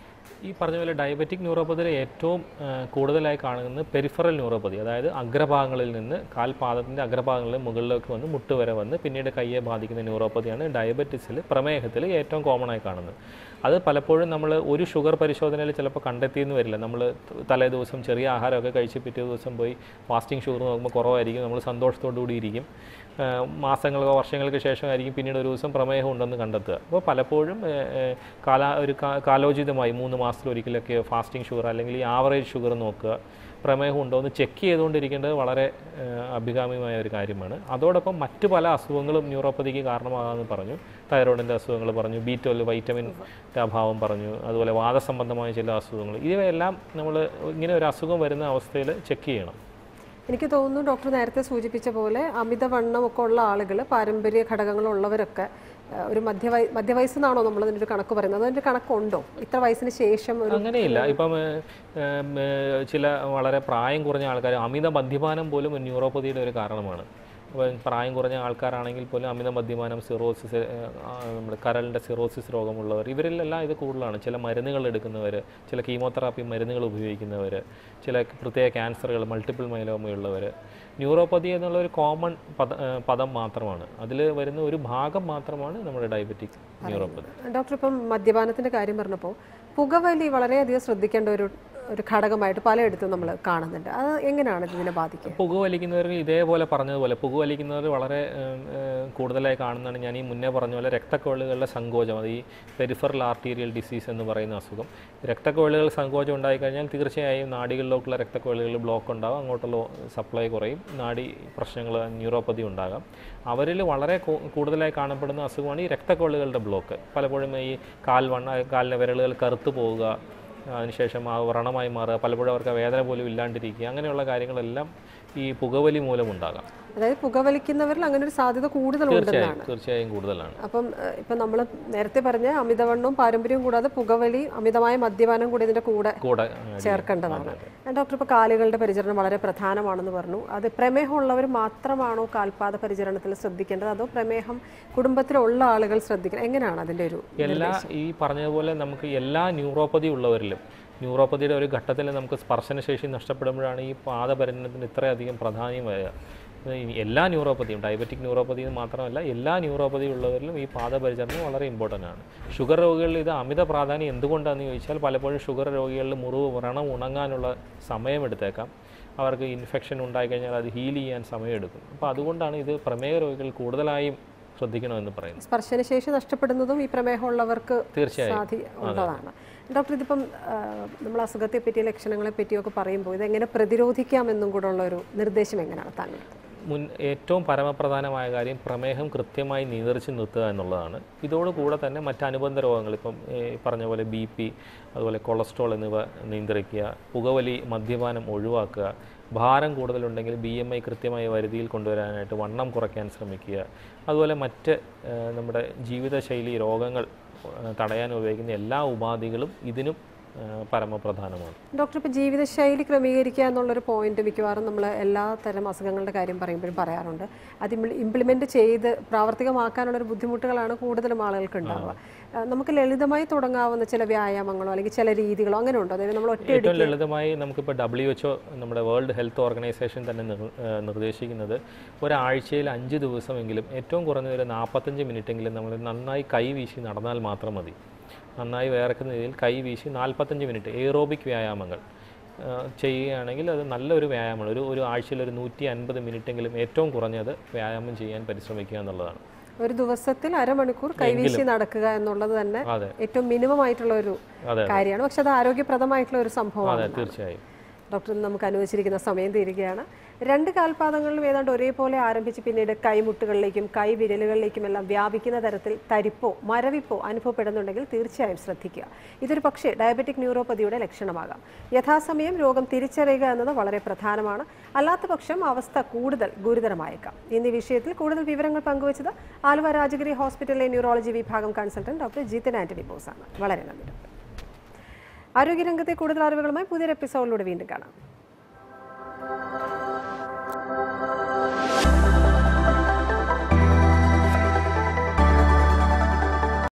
ഈ പറഞ്ഞ പോലെ ഡയബറ്റിക് ന്യൂറോപ്പതിയിൽ ഏറ്റവും ആ, കൂടുതലായി കാണുന്നത് പെരിഫറൽ ന്യൂറോപ്പതി അതായത് അഗ്രഭാഗങ്ങളിൽ നിന്ന് കാൽപാദത്തിൻ്റെ അഗ്രഭാഗങ്ങളിൽ മുകളിലേക്ക് വന്ന് മുട്ട് വരെ വന്ന് പിന്നീട് കയ്യെ ബാധിക്കുന്ന ന്യൂറോപ്പതിയാണ് ഡയബറ്റിസിൽ പ്രമേഹത്തിൽ ഏറ്റവും കോമൺ ആയി കാണുന്നത് അത് പലപ്പോഴും നമ്മൾ ഒരു ഷുഗർ പരിശോധനയിൽ ചിലപ്പോൾ കണ്ടെത്തിയെന്ന് വരില്ല നമ്മൾ തലേ ദിവസം ചെറിയ ആഹാരമൊക്കെ കഴിച്ച് പിറ്റേ ദിവസം പോയി ഫാസ്റ്റിംഗ് ഷുഗർ നോക്കുമ്പോൾ കുറവായിരിക്കും നമ്മൾ സന്തോഷത്തോടു കൂടി ഇരിക്കും ആ, മാസങ്ങൾക്കോ വർഷങ്ങൾക്ക് ശേഷമായിരിക്കും പിന്നീട് ഒരു ദിവസം പ്രമേഹം ഉണ്ടെന്ന് കണ്ടെത്തുക അപ്പോൾ പലപ്പോഴും ഏ, ഏ, കാലാ ഒരു കാ- കാലോചിതമായി മൂന്ന് മാസത്തിലൊരിക്കലൊക്കെ ഫാസ്റ്റിംഗ് ഷുഗർ അല്ലെങ്കിൽ ഈ ആവറേജ് ഷുഗർ നോക്കുക പ്രമേഹം ഉണ്ടോ എന്ന് ചെക്ക് ചെയ്തുകൊണ്ടിരിക്കേണ്ടത് വളരെ ഏ, അഭികാമ്യമായ ഒരു കാര്യമാണ് അതോടൊപ്പം മറ്റു പല അസുഖങ്ങളും ന്യൂറോപ്പതിക്ക് കാരണമാകാമെന്ന് പറഞ്ഞു തൈറോയിഡിൻ്റെ അസുഖങ്ങൾ പറഞ്ഞു ബി ട്വൽവ് വൈറ്റമിൻ്റെ അഭാവം പറഞ്ഞു അതുപോലെ വാദസംബന്ധമായ ചില അസുഖങ്ങൾ ഇവയെല്ലാം നമ്മൾ ഇങ്ങനെ ഒരു അസുഖം വരുന്ന അവസ്ഥയിൽ ചെക്ക് ചെയ്യണം എനിക്ക് തോന്നുന്നു ഡോക്ടർ നേരത്തെ സൂചിപ്പിച്ച പോലെ അമിതവണ്ണമൊക്കെ ഉള്ള ആളുകൾ പാരമ്പര്യ ഘടകങ്ങളുള്ളവരൊക്കെ ആ, ഒരു മധ്യവയ മധ്യവയസ്സെന്നാണോ നമ്മൾ അതിൻ്റെ ഒരു കണക്ക് പറയുന്നത് അതിൻ്റെ കണക്കുണ്ടോ ഇത്ര വയസ്സിന് ശേഷം ഒരു അങ്ങനെയില്ല ഇപ്പം ഏഹ്, ഏഹ്, ഏഹ്, ചില വളരെ പ്രായം കുറഞ്ഞ ആൾക്കാർ അമിത മദ്യപാനം പോലും ഒരു ന്യൂറോപ്പതിയുടെ ഒരു കാരണമാണ് അപ്പോൾ പ്രായം കുറഞ്ഞ ആൾക്കാരാണെങ്കിൽ പോലും അമിത മദ്യപാനം സിറോസിസ് ഏഹ്, ആ, നമ്മുടെ കരളിൻ്റെ സിറോസിസ് രോഗമുള്ളവർ ഇവരിലെല്ലാം ഇത് കൂടുതലാണ് ചില മരുന്നുകൾ എടുക്കുന്നവർ ചില കീമോതെറാപ്പി മരുന്നുകൾ ഉപയോഗിക്കുന്നവർ ചില പ്രത്യേക ക്യാൻസറുകൾ മൾട്ടിപ്പിൾ മൈലോമയുള്ളവർ ന്യൂറോപ്പതി എന്നുള്ള ഒരു കോമൺ പദ ഏഹ്, പദം മാത്രമാണ് അതിൽ വരുന്ന ഒരു ഭാഗം മാത്രമാണ് നമ്മുടെ ഡയബറ്റിക് ന്യൂറോപ്പതി ഡോക്ടർ ഇപ്പം മദ്യപാനത്തിൻ്റെ കാര്യം പറഞ്ഞപ്പോൾ പുകവലി വളരെയധികം ശ്രദ്ധിക്കേണ്ട ഒരു ഒരു ഘടകമായിട്ട് പലയിടത്തും നമ്മൾ കാണുന്നുണ്ട് അത് എങ്ങനെയാണ് ഇതിനെ ബാധിക്കുക പുകവലിക്കുന്നവർക്ക് ഇതേപോലെ പറഞ്ഞതുപോലെ പുകവലിക്കുന്നവർ വളരെ ഏം, ഏം, കൂടുതലായി കാണുന്നതാണ് ഞാൻ ഈ മുന്നേ പറഞ്ഞ പോലെ രക്തക്കൊഴലുകളുടെ സങ്കോചം അത് ഈ പെരിഫറൽ ആർട്ടീരിയൽ ഡിസീസ് എന്ന് പറയുന്ന അസുഖം രക്തക്കൊഴലുകൾ സങ്കോചം ഉണ്ടായിക്കഴിഞ്ഞാൽ തീർച്ചയായും നാഡികളിലേക്കുള്ള രക്തക്കൊഴലുകൾ ബ്ലോക്ക് ഉണ്ടാകും അങ്ങോട്ടുള്ള സപ്ലൈ കുറയും നാഡി പ്രശ്നങ്ങൾ ന്യൂറോപ്പതി ഉണ്ടാകാം അവരിൽ വളരെ കൂ- കൂടുതലായി കാണപ്പെടുന്ന അസുഖമാണ് ഈ രക്തക്കൊഴലുകളുടെ ബ്ലോക്ക് പലപ്പോഴും ഈ കാൽ വണ്ണ കാലിലെ വിരലുകൾ കറുത്തു പോവുക അതിനുശേഷം ആ വ്രണമായി മാറുക പലപ്പോഴും അവർക്ക് വേദന പോലും ഇല്ലാണ്ടിരിക്കുക അങ്ങനെയുള്ള കാര്യങ്ങളെല്ലാം ഈ പുകവലി മൂലം ഉണ്ടാകാം അതായത് പുകവലിക്കുന്നവരിൽ അങ്ങനെ ഒരു സാധ്യത കൂടുതലുണ്ടെന്നാണ് തീർച്ചയായും തീർച്ചയായും കൂടുതലാണ് അപ്പം ഏഹ്, ഇപ്പം നമ്മൾ നേരത്തെ പറഞ്ഞ അമിതവണ്ണവും പാരമ്പര്യവും കൂടാതെ പുകവലി അമിതമായ മദ്യപാനം കൂടി ഇതിന്റെ കൂടെ കൂടെ ആ, ചേർക്കേണ്ടതാണ് ഡോക്ടർ ഇപ്പോൾ കാലുകളുടെ പരിചരണം വളരെ പ്രധാനമാണെന്ന് പറഞ്ഞു അത് പ്രമേഹമുള്ളവർ മാത്രമാണോ കാൽപാദ പരിചരണത്തിൽ ശ്രദ്ധിക്കേണ്ടത് അതോ പ്രമേഹം കുടുംബത്തിലുള്ള ആളുകൾ ശ്രദ്ധിക്കണം എങ്ങനെയാണ് അതിന്റെ ഒരു എല്ലാ ഈ പറഞ്ഞതുപോലെ നമുക്ക് എല്ലാ ന്യൂറോപ്പതി ഉള്ളവരിലും ന്യൂറോപ്പതിയുടെ ഒരു ഘട്ടത്തിൽ നമുക്ക് സ്പർശനശേഷി നഷ്ടപ്പെടുമ്പോഴാണ് ഈ പാദപരിണത്തിന് ഇത്രയധികം പ്രാധാന്യം വരിക ഇത് ഈ എല്ലാ ന്യൂറോപ്പതിയും ഡയബറ്റിക് ന്യൂറോപ്പതിയും മാത്രമല്ല എല്ലാ ന്യൂറോപ്പതി ഉള്ളവരിലും ഈ പാദപരിചരണം വളരെ ഇമ്പോർട്ടൻ്റ് ആണ് ഷുഗർ രോഗികളിൽ ഇത് അമിത പ്രാധാന്യം എന്തുകൊണ്ടാണെന്ന് ചോദിച്ചാൽ പലപ്പോഴും ഷുഗർ രോഗികളിൽ മുറിവ് വ്രണം ഉണങ്ങാനുള്ള സമയമെടുത്തേക്കാം അവർക്ക് ഇൻഫെക്ഷൻ ഉണ്ടായിക്കഴിഞ്ഞാൽ അത് ഹീൽ ചെയ്യാൻ സമയമെടുക്കും അപ്പോൾ അതുകൊണ്ടാണ് ഇത് പ്രമേഹ രോഗികൾ കൂടുതലായും ശ്രദ്ധിക്കണമെന്ന് പറയുന്നത് സ്പർശനശേഷി നഷ്ടപ്പെടുന്നതും ഈ പ്രമേഹമുള്ളവർക്ക് തീർച്ചയായും സാധി ഉള്ളതാണ് ഡോക്ടർ ഇതിപ്പം ആ, നമ്മൾ അസുഖത്തെ പറ്റി ലക്ഷണങ്ങളെ പറ്റിയൊക്കെ പറയുമ്പോൾ ഇതെങ്ങനെ പ്രതിരോധിക്കാമെന്നും കൂടെ ഉള്ള ഒരു നിർദ്ദേശം എങ്ങനെയാണ് താങ്കൾ മുൻ ഏറ്റവും പരമപ്രധാനമായ കാര്യം പ്രമേഹം കൃത്യമായി നിയന്ത്രിച്ച് നിർത്തുക എന്നുള്ളതാണ് ഇതോടുകൂടെ തന്നെ മറ്റ് അനുബന്ധ രോഗങ്ങൾ ഇപ്പം ഈ പറഞ്ഞ പോലെ ബി പി അതുപോലെ കൊളസ്ട്രോൾ എന്നിവ നിയന്ത്രിക്കുക പുകവലി മദ്യപാനം ഒഴിവാക്കുക ഭാരം കൂടുതലുണ്ടെങ്കിൽ ബി എം ഐ കൃത്യമായ പരിധിയിൽ കൊണ്ടുവരാനായിട്ട് വണ്ണം കുറയ്ക്കാൻ ശ്രമിക്കുക അതുപോലെ മറ്റ് ആ, നമ്മുടെ ജീവിതശൈലി രോഗങ്ങൾ ആ, തടയാൻ ഉപയോഗിക്കുന്ന എല്ലാ ഉപാധികളും ഇതിനും ആ, പരമപ്രധാനമാണ് ഡോക്ടർ ഇപ്പോൾ ജീവിതശൈലി ക്രമീകരിക്കുക എന്നുള്ളൊരു പോയിന്റ് മിക്കവാറും നമ്മൾ എല്ലാ തരം അസുഖങ്ങളുടെ കാര്യം പറയുമ്പോഴും പറയാറുണ്ട് അത് ഇംപ്ലിമെന്റ് ചെയ്ത് പ്രാവർത്തികമാക്കാനുള്ളൊരു ബുദ്ധിമുട്ടുകളാണ് കൂടുതലും ആളുകൾക്ക് ഉണ്ടാവുക ആ, നമുക്ക് ലളിതമായി തുടങ്ങാവുന്ന ചില വ്യായാമങ്ങളോ അല്ലെങ്കിൽ ചില രീതികളോ അങ്ങനെ ഉണ്ടോ അതായത് നമ്മൾ ഒറ്റ ഏറ്റവും ലളിതമായി നമുക്കിപ്പോൾ ഡബ്ല്യു എച്ച്ഒ നമ്മുടെ വേൾഡ് ഹെൽത്ത് ഓർഗനൈസേഷൻ തന്നെ നിർ- ഏഹ് നിർദ്ദേശിക്കുന്നത് ഒരാഴ്ചയിൽ അഞ്ച് ദിവസമെങ്കിലും ഏറ്റവും കുറഞ്ഞത് ഒരു നാൽപ്പത്തഞ്ച് മിനിറ്റെങ്കിലും നമ്മൾ നന്നായി കൈ വീശി നടന്നാൽ മാത്രം മതി നന്നായി വേർക്കുന്ന രീതിയിൽ കൈ വീശി നാൽപ്പത്തഞ്ച് മിനിറ്റ് എയറോബിക് വ്യായാമങ്ങൾ ഏഹ് ചെയ്യുകയാണെങ്കിൽ അത് നല്ലൊരു വ്യായാമമാണ് ഒരു ഒരു ആഴ്ചയിൽ ഒരു നൂറ്റി അൻപത് മിനിറ്റെങ്കിലും ഏറ്റവും കുറഞ്ഞത് വ്യായാമം ചെയ്യാൻ പരിശ്രമിക്കുക എന്നുള്ളതാണ് ഒരു ദിവസത്തിൽ അരമണിക്കൂർ കൈവീശി നടക്കുക എന്നുള്ളത് തന്നെ അതെ ഏറ്റവും മിനിമം ആയിട്ടുള്ള ഒരു അതെ കാര്യമാണ് പക്ഷെ അത് ആരോഗ്യപ്രദമായിട്ടുള്ള ഒരു സംഭവമാണ് അതെ തീർച്ചയായും ഡോക്ടർ ഇന്ന് നമുക്ക് അനുവദിച്ചിരിക്കുന്ന സമയം തീരുകയാണ് രണ്ട് കാൽപാദങ്ങളിലും ഏതാണ്ട് ഒരേപോലെ ആരംഭിച്ച് പിന്നീട് കൈമുട്ടുകളിലേക്കും കൈവിരലുകളിലേക്കും എല്ലാം വ്യാപിക്കുന്ന തരത്തിൽ തരിപ്പോ മരവിപ്പോ അനുഭവപ്പെടുന്നുണ്ടെങ്കിൽ തീർച്ചയായും ശ്രദ്ധിക്കുക ഇതൊരു പക്ഷേ ഡയബറ്റിക് ന്യൂറോപ്പതിയുടെ ലക്ഷണമാകാം യഥാസമയം രോഗം തിരിച്ചറിയുക എന്നത് വളരെ പ്രധാനമാണ് അല്ലാത്ത പക്ഷം അവസ്ഥ കൂടുതൽ ഗുരുതരമായേക്കാം ഇന്ന് ഈ വിഷയത്തിൽ കൂടുതൽ വിവരങ്ങൾ പങ്കുവച്ചത് ആലുവ രാജഗിരി ഹോസ്പിറ്റലിലെ ന്യൂറോളജി വിഭാഗം കൺസൾട്ടന്റ് ഡോക്ടർ ജിതൻ ആന്റണി ബോസാണ് വളരെ നന്ദി ഡോക്ടർ ആരോഗ്യരംഗത്തെ കൂടുതൽ അറിവുകളുമായി പുതിയൊരു എപ്പിസോഡിലൂടെ വീണ്ടും കാണാം